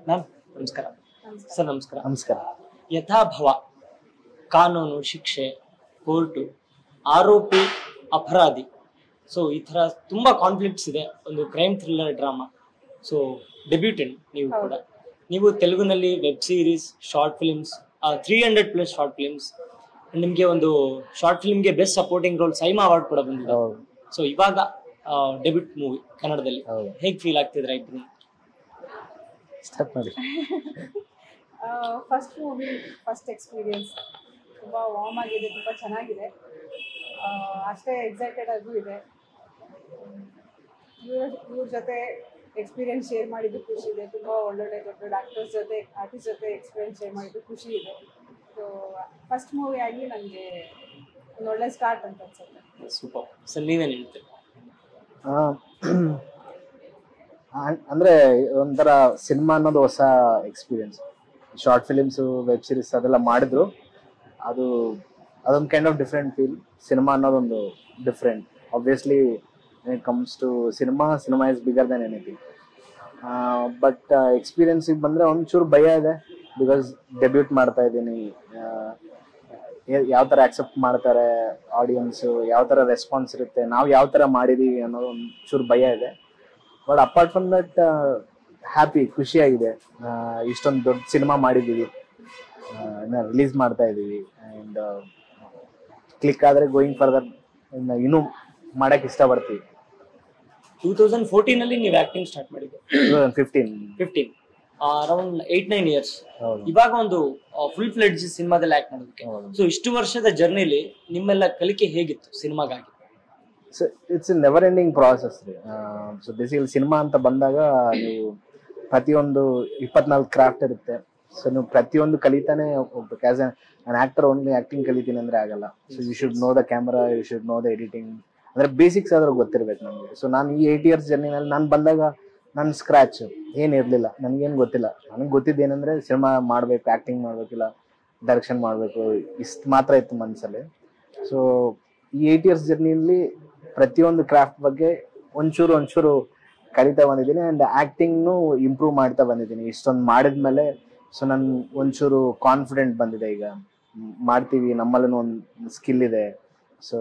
Ma'am ನಮಸ್ಕಾರ sir ನಮಸ್ಕಾರ ನಮಸ್ಕಾರ ಯಥಾಭವ ಕಾನೂನು ಶಿಕ್ಷೆ ಕೋರ್ಟು ಆರೋಪಿ ಅಪರಾಧಿ ಸೊ ಈ ಥರ ತುಂಬ ಕಾನ್ಫ್ಲಿಕ್ಟ್ಸ್ ಇದೆ ಒಂದು crime thriller drama so debutante ನೀವು ಕೂಡ ನೀವು ತೆಲುಗುನಲ್ಲಿ web series short films three hundred plus short films ನಿಮಗೆ ಒಂದು ಶಾರ್ಟ್ ಫಿಲ್ಮ್ಗೆ best supporting role SIIMA award ಕೂಡ ಬಂದಿದೆ ಹೌದು ಸೊ ಇವಾಗ ಡೆಬ್ಯೂಟ್ ಮೂವಿ ಕನ್ನಡದಲ್ಲಿ ಹೌದು ಹೇಗೆ ಫೀಲ್ ಆಗ್ತಿದ್ರ ಇಬ್ರು ಸ್ಟಾರ್ಟ್ ಮಾಡಿ ಫಸ್ಟ್ ಮೂವಿ ಫಸ್ಟ್ ಎಕ್ಸ್ಪೀರಿಯನ್ಸ್ ತುಂಬ ವಾರ್ಮ್ ಆಗಿದೆ ತುಂಬ ಚೆನ್ನಾಗಿದೆ ಆ, ಅಷ್ಟೇ ಎಕ್ಸೈಟೆಡ್ ಆಗೂ ಇದೆ ಇವ್ರ ಇವ್ರ ಜೊತೆ ಎಕ್ಸ್ಪೀರಿಯನ್ಸ್ ಶೇರ್ ಮಾಡಿದ್ದು ಖುಷಿ ಇದೆ ತುಂಬ ಒಳ್ಳೊಳ್ಳೆ ದೊಡ್ಡ ದೊಡ್ಡ ಆಕ್ಟರ್ಸ್ ಜೊತೆ ಆರ್ಟಿಸ್ಟ್ ಜೊತೆ ಎಕ್ಸ್ಪೀರಿಯನ್ಸ್ ಶೇರ್ ಮಾಡಿದ್ದು ಖುಷಿ ಇದೆ ಸೊ ಫಸ್ಟ್ ಮೂವಿ ಆಗಿ ನನಗೆ ಒಂದು ಒಳ್ಳೆ ಸ್ಟಾರ್ಟ್ ಅಂತ ಅನ್ಸುತ್ತೆ ಸೂಪರ್ ಸರ್ ನೀವೇನು ಹೇಳ್ತೀರಿ ಆ, ಅನ್- ಅಂದ್ರೆ ಒಂಥರ ಸಿನಿಮಾ ಅನ್ನೋದು ಹೊಸ experience short films web series ಅದೆಲ್ಲ ಮಾಡಿದ್ರು ಅದು ಅದೊಂದು kind of different feel cinema ಅನ್ನೋದೊಂದು different obviously it comes to cinema cinema is bigger than anything but ಎಕ್ಸ್ಪೀರಿಯನ್ಸಿಗೆ ಬಂದರೆ ಒಂಚೂರು ಭಯ ಇದೆ ಬಿಕಾಸ್ ಡೆಬ್ಯೂಟ್ ಮಾಡ್ತಾ ಇದ್ದೀನಿ ಯಾವ ಥರ ಆಕ್ಸೆಪ್ಟ್ ಮಾಡ್ತಾರೆ ಆಡಿಯನ್ಸು ಯಾವ ಥರ ರೆಸ್ಪಾನ್ಸ್ ಇರುತ್ತೆ ನಾವು ಯಾವ ಥರ ಮಾಡಿದೀವಿ ಅನ್ನೋದು ಒಂದು ಚೂರು ಭಯ ಇದೆ but apart from that happy ಖುಷಿಯಾಗಿದೆ ಇಷ್ಟೊಂದು ದೊಡ್ಡ ಸಿನಿಮಾ ಮಾಡಿದ್ದೀವಿ ರಿಲೀಸ್ ಮಾಡ್ತಾ ಇದ್ದೀವಿ ಆ್ಯಂಡ್ ಕ್ಲಿಕ್ ಆದರೆ ಗೋಯಿಂಗ್ ಫರ್ದರ್ ಇನ್ನೂ ಮಾಡಕ್ಕೆ ಇಷ್ಟಪಡ್ತೀವಿ ಟೂ ತೌಸಂಡ್ ಫೋರ್ಟೀನಲ್ಲಿ ನೀವು ಆಕ್ಟಿಂಗ್ ಸ್ಟಾರ್ಟ್ ಮಾಡಿದ್ದು two thousand fifteen fifteen around eight nine years ಹೌದು ಇವಾಗ ಒಂದು ಫುಲ್ ಫ್ಲೆಡ್ಜ್ ಸಿನಿಮಾದಲ್ಲಿ ಆಕ್ಟ್ ಮಾಡೋದಕ್ಕೆ ಹೌದು. ಸೊ ಇಷ್ಟು ವರ್ಷದ ಜರ್ನಿಲಿ ನಿಮ್ಮೆಲ್ಲ ಕಲಿಕೆ ಹೇಗಿತ್ತು ಸಿನಿಮಾಗಾಗಿ so it's never ending process ರೀ ಸೊ ಬೇಸಿಕಲಿ ಸಿನಿಮಾ ಅಂತ ಬಂದಾಗ ನೀವು ಪ್ರತಿಯೊಂದು ಇಪ್ಪತ್ನಾಲ್ಕು ಕ್ರಾಫ್ಟ್ ಇರುತ್ತೆ ಸೊ ನೀವು ಪ್ರತಿಯೊಂದು ಕಲಿತಾನೆ ಹೋಗ್ಬೇಕು as an actor only acting ಕಲಿತೀನಿ ಅಂದ್ರೆ ಆಗಲ್ಲ so you should know the camera you should know the editing ಅಂದ್ರೆ ಬೇಸಿಕ್ಸ್ ಆದ್ರೂ ಗೊತ್ತಿರ್ಬೇಕು ನಮಗೆ ಸೊ ನಾನು ಈ ಏಟ್ ಇಯರ್ಸ್ ಜರ್ನಿನಲ್ಲಿ ನಾನು ಬಂದಾಗ ನನ್ನ ಸ್ಕ್ರಾಚ್ ಏನಿರಲಿಲ್ಲ ನನಗೇನು ಗೊತ್ತಿಲ್ಲ ನನಗೆ ಗೊತ್ತಿದ್ದು ಏನಂದ್ರೆ ಸಿನಿಮಾ ಮಾಡಬೇಕು ಆ್ಯಕ್ಟಿಂಗ್ ಮಾಡಬೇಕಿಲ್ಲ ಡೈರೆಕ್ಷನ್ ಮಾಡಬೇಕು ಇಷ್ಟು ಮಾತ್ರ ಇತ್ತು ಮನಸ್ಸಲ್ಲಿ ಸೊ ಈ ಏಟ್ ಇಯರ್ಸ್ ಜರ್ನಿಯಲ್ಲಿ ಪ್ರತಿಯೊಂದು ಕ್ರಾಫ್ಟ್ ಬಗ್ಗೆ ಒಂಚೂರು ಒಂಚೂರು ಕಲಿತಾ ಬಂದಿದ್ದೀನಿ ಆ್ಯಂಡ್ ಆ್ಯಕ್ಟಿಂಗ್ನು ಇಂಪ್ರೂವ್ ಮಾಡ್ತಾ ಬಂದಿದ್ದೀನಿ ಇಷ್ಟೊಂದು ಮಾಡಿದ್ಮೇಲೆ ಸೊ ನನ್ ಒಂಚೂರು ಕಾನ್ಫಿಡೆಂಟ್ ಬಂದಿದೆ ಈಗ ಮ್, ಮಾಡ್ತೀವಿ ನಮ್ಮಲ್ಲೂ ಒಂದು ಸ್ಕಿಲ್ ಇದೆ ಸೊ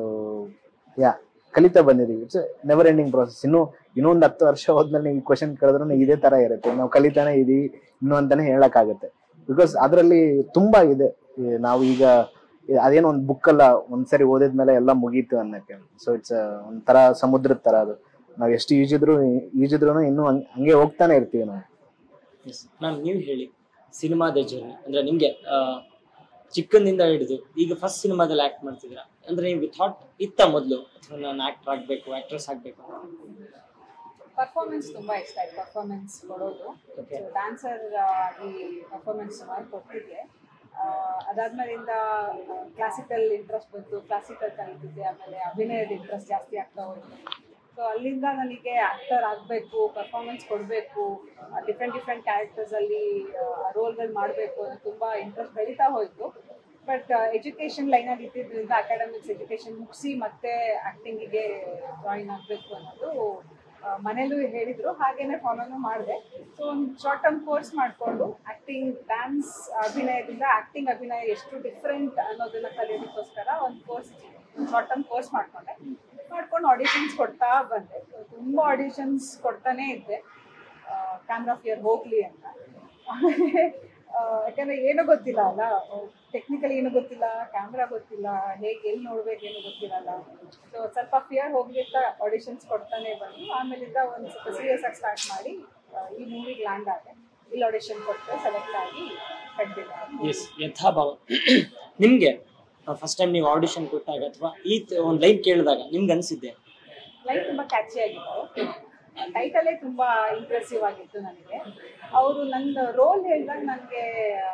ಯಾ ಕಲಿತಾ ಬಂದಿದ್ದೀವಿ ಇಟ್ಸ್ ನೆವರ್ ಎಂಡಿಂಗ್ ಪ್ರಾಸೆಸ್ ಇನ್ನು ಇನ್ನೊಂದು ಹತ್ತು ವರ್ಷ ಹೋದ್ಮೇಲೆ ನೀವು ಕ್ವಶನ್ ಕೇಳಿದ್ರು ಇದೇ ತರ ಇರುತ್ತೆ ನಾವು ಕಲಿತಾನೆ ಇದೀವಿ ಇನ್ನು ಅಂತಾನೆ ಹೇಳಕ್ಕಾಗತ್ತೆ ಬಿಕಾಸ್ ಅದರಲ್ಲಿ ತುಂಬಾ ಇದೆ ಈ ನಾವು ಈಗ ಈ ಅದೇನೋ ಒಂದು ಬುಕ್ ಅಲ್ಲ ಒಂದ್ಸರಿ ಓದಿದ್ಮೇಲೆ ಎಲ್ಲ ಮುಗೀತು ಅನ್ನಕ್ಕೆ ಸೊ ಇಟ್ಸ್ ಒಂಥರ ಸಮುದ್ರದ ತರ ಅದು ನಾವು ಎಷ್ಟು ಈಜಿದ್ರು ಈಜಿದ್ರು ಇನ್ನೂ ಹಂಗ್- ಹಂಗೆ ಹೋಗ್ತಾನೆ ಇರ್ತೀವಿ ನಾವು ಮ್ಯಾಮ್ ನೀವು ಹೇಳಿ ಸಿನಿಮಾದ ಜರ್ನಿ ಅಂದ್ರೆ ನಿಮ್ಗೆ ಆ, ಚಿಕ್ಕಂದಿಂದ ಹಿಡಿದು ಈಗ ಫಸ್ಟ್ ಸಿನಿಮಾದಲ್ಲಿ ಆಕ್ಟ್ ಮಾಡ್ತಿದ್ದೀರಾ ಅಂದ್ರೆ ನಿಮ್ಗೆ ಥಾಟ್ ಇತ್ತ ಮೊದಲು ಅಥವಾ ನಾನು ಆಕ್ಟರ್ ಆಗ್ಬೇಕು ಆಕ್ಟ್ರೆಸ್ ಆಗ್ಬೇಕು ಪರ್ಫಾರ್ಮೆನ್ಸ್ ತುಂಬ ಇಷ್ಟ ಆಯ್ತು ಪರ್ಫಾರ್ಮೆನ್ಸ್ ಕೊಡೋದು Okay. ಡ್ಯಾನ್ಸರ್ ಆಗಿ ಪರ್ಫಾರ್ಮೆನ್ಸ್ ಸುಮಾರು ಕೊಟ್ಟಿದ್ದೆ ಆ, ಅದಾದ್ಮೇಲಿಂದ ಕ್ಲಾಸಿಕಲ್ ಇಂಟ್ರೆಸ್ಟ್ ಬಂತು ಕ್ಲಾಸಿಕಲ್ ಕಲಿತಿದ್ದೆ ಆಮೇಲೆ ಅಭಿನಯದ ಇಂಟ್ರೆಸ್ಟ್ ಜಾಸ್ತಿ ಆಗ್ತಾ ಹೋಯ್ತು ಸೊ ಅಲ್ಲಿಂದ ನನಗೆ ಆಕ್ಟರ್ ಆಗಬೇಕು ಪರ್ಫಾರ್ಮೆನ್ಸ್ ಕೊಡಬೇಕು ಡಿಫ್ರೆಂಟ್ ಡಿಫ್ರೆಂಟ್ ಕ್ಯಾರೆಕ್ಟರ್ಸಲ್ಲಿ ರೋಲ್ಗಳು ಮಾಡಬೇಕು ಅನ್ನೋ ತುಂಬ ಇಂಟ್ರೆಸ್ಟ್ ಬೆಳೀತಾ ಹೋಯಿತು ಬಟ್ ಎಜುಕೇಷನ್ ಲೈನಲ್ಲಿ ಇದ್ದಿದ್ದರಿಂದ ಅಕಾಡೆಮಿಕ್ಸ್ ಎಜುಕೇಷನ್ ಮುಗಿಸಿ ಮತ್ತೆ ಆ್ಯಕ್ಟಿಂಗಿಗೆ ಜಾಯಿನ್ ಆಗಬೇಕು ಅನ್ನೋದು ಆ, ಮನೇಲೂ ಹೇಳಿದ್ರು ಹಾಗೇನೆ ಫಾಲೋನು ಮಾಡಿದೆ ಸೊ ಒಂದು ಶಾರ್ಟ್ ಟರ್ಮ್ ಕೋರ್ಸ್ ಮಾಡಿಕೊಂಡು ಆ್ಯಕ್ಟಿಂಗ್ ಡ್ಯಾನ್ಸ್ ಅಭಿನಯದಿಂದ ಆ್ಯಕ್ಟಿಂಗ್ ಅಭಿನಯ ಎಷ್ಟು ಡಿಫ್ರೆಂಟ್ ಅನ್ನೋದನ್ನ ಕಲಿಯೋದಕ್ಕೋಸ್ಕರ ಒಂದು ಕೋರ್ಸ್ ಶಾರ್ಟ್ ಟರ್ಮ್ ಕೋರ್ಸ್ ಮಾಡಿಕೊಂಡೆ ಮಾಡ್ಕೊಂಡು ಆಡಿಷನ್ಸ್ ಕೊಡ್ತಾ ಬಂದೆ ತುಂಬ ಆಡಿಷನ್ಸ್ ಕೊಡ್ತಾನೆ ಇದ್ದೆ ಕ್ಯಾಮ್ರಾ ಫಿಯರ್ ಹೋಗಲಿ ಅಂತ ಆಮೇಲೆ ಆ, ಯಾಕಂದ್ರೆ ಏನೂ ಗೊತ್ತಿಲ್ಲ ಅಲ್ಲ ಟೆಕ್ನಿಕಲ್ ಏನು ಗೊತ್ತಿಲ್ಲ ಕ್ಯಾಮ್ರಾ ಗೊತ್ತಿಲ್ಲ ಹೇಗೆ ಎಲ್ಲಿ ನೋಡ್ಬೇಕು ಏನು ಗೊತ್ತಿರಲ್ಲ ಸೊ ಸ್ವಲ್ಪ ಫಿಯರ್ ಹೋಗ್ಲಿಕ್ಕ ಆಡಿಷನ್ಸ್ ಕೊಡ್ತಾನೆ ಬಂದು ಆಮೇಲಿಂದ ಒಂದು ಸ್ವಲ್ಪ ಸೀರಿಯಸ್ ಆಗಿ ಸ್ಟಾರ್ಟ್ ಮಾಡಿ ಆ, ಈ ಮೂವಿಗೆ ಲ್ಯಾಂಡ್ ಆದೆ ಇಲ್ಲಿ ಆಡಿಷನ್ ಕೊಟ್ಟು ಸೆಲೆಕ್ಟ್ ಆಗಿ ಕಟ್ಟಿದ್ದೆ ಎಸ್ ಯಥಾಭಾವ ನಿಮ್ಗೆ ಫಸ್ಟ್ ಟೈಮ್ ನೀವು ಆಡಿಷನ್ ಕೊಟ್ಟಾಗ ಅಥವಾ ಈ ತ- ಒಂದ್ ಲೈನ್ ಕೇಳಿದಾಗ ನಿಮ್ಗೆ ಅನ್ಸಿದ್ದೆ ಲೈಫ್ ತುಂಬಾ ಕ್ಯಾಚಿ ಆಗಿತ್ತು ಟೈಟಲೇ ತುಂಬಾ ಇಂಪ್ರೆಸಿವ್ ಆಗಿತ್ತು ನನಗೆ ಅವರು ನನ್ನ ರೋಲ್ ಹೇಳಿದಾಗ ನನಗೆ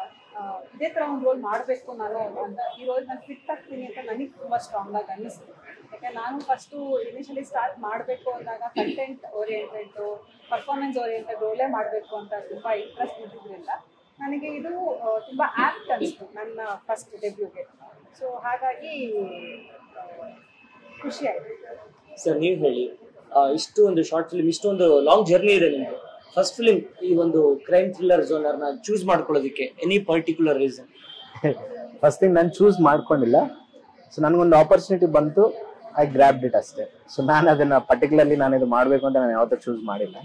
ಇದೇ ಥರ ಒಂದು ರೋಲ್ ಮಾಡಬೇಕು ನಾನು ಅಂತ ಈ ರೋಲ್ ನಾನು ಫಿಟ್ ಆಗ್ತೀನಿ ಅಂತ ನನಗೆ ತುಂಬ ಸ್ಟ್ರಾಂಗ್ ಆಗಿ ಅನ್ನಿಸ್ತು ಯಾಕೆ ನಾನು ಫಸ್ಟು ಇನಿಷಿಯಲಿ ಸ್ಟಾರ್ಟ್ ಮಾಡಬೇಕು ಅಂದಾಗ ಕಂಟೆಂಟ್ ಓರಿಯೆಂಟೆಡ್ ಪರ್ಫಾರ್ಮೆನ್ಸ್ ಓರಿಯೆಂಟೆಡ್ ರೋಲೇ ಮಾಡಬೇಕು ಅಂತ ತುಂಬ ಇಂಟ್ರೆಸ್ಟ್ ಇದ್ದಿದ್ದರಿಂದ ನನಗೆ ಇದು ಆ, ತುಂಬ ಆ್ಯಕ್ಟ್ ಅನಿಸ್ತು ನನ್ನ ಫಸ್ಟ್ ಡೆಬ್ಯೂಗೆ ಸೊ ಹಾಗಾಗಿ ಆ, ಖುಷಿ ಆಯಿತು ಸರ್ ನೀವು ಹೇಳಿ ಆ, ಇಷ್ಟು ಒಂದು ಶಾರ್ಟ್ ಫಿಲ್ಮ್ ಇಷ್ಟೊಂದು ಲಾಂಗ್ ಜರ್ನಿ ಇದೆ ನಿಮ್ಗೆ ಫಸ್ಟ್ ಫಿಲಿಂ ಈ ಒಂದು ಕ್ರೈಮ್ ಥ್ರಿಲ್ಲರ್ ಜೋನರ್ ನ ಚೂಸ್ ಮಾಡ್ಕೊಳ್ಳೋದಕ್ಕೆ any particular reason first thing ನಾನು ಚೂಸ್ ಮಾಡ್ಕೊಂಡಿಲ್ಲ ಸೊ ನನಗೊಂದು ಆಪರ್ಚುನಿಟಿ ಬಂತು ಐ ಗ್ರ್ಯಾಬ್ಡ್ ಇಟ್ ಅಷ್ಟೇ ಸೊ ನಾನು ಅದನ್ನ ಪರ್ಟಿಕ್ಯುಲರ್ಲಿ ನಾನು ಇದು ಮಾಡಬೇಕು ಅಂತ ನಾನು ಯಾವತ್ತೂ ಚೂಸ್ ಮಾಡಿಲ್ಲ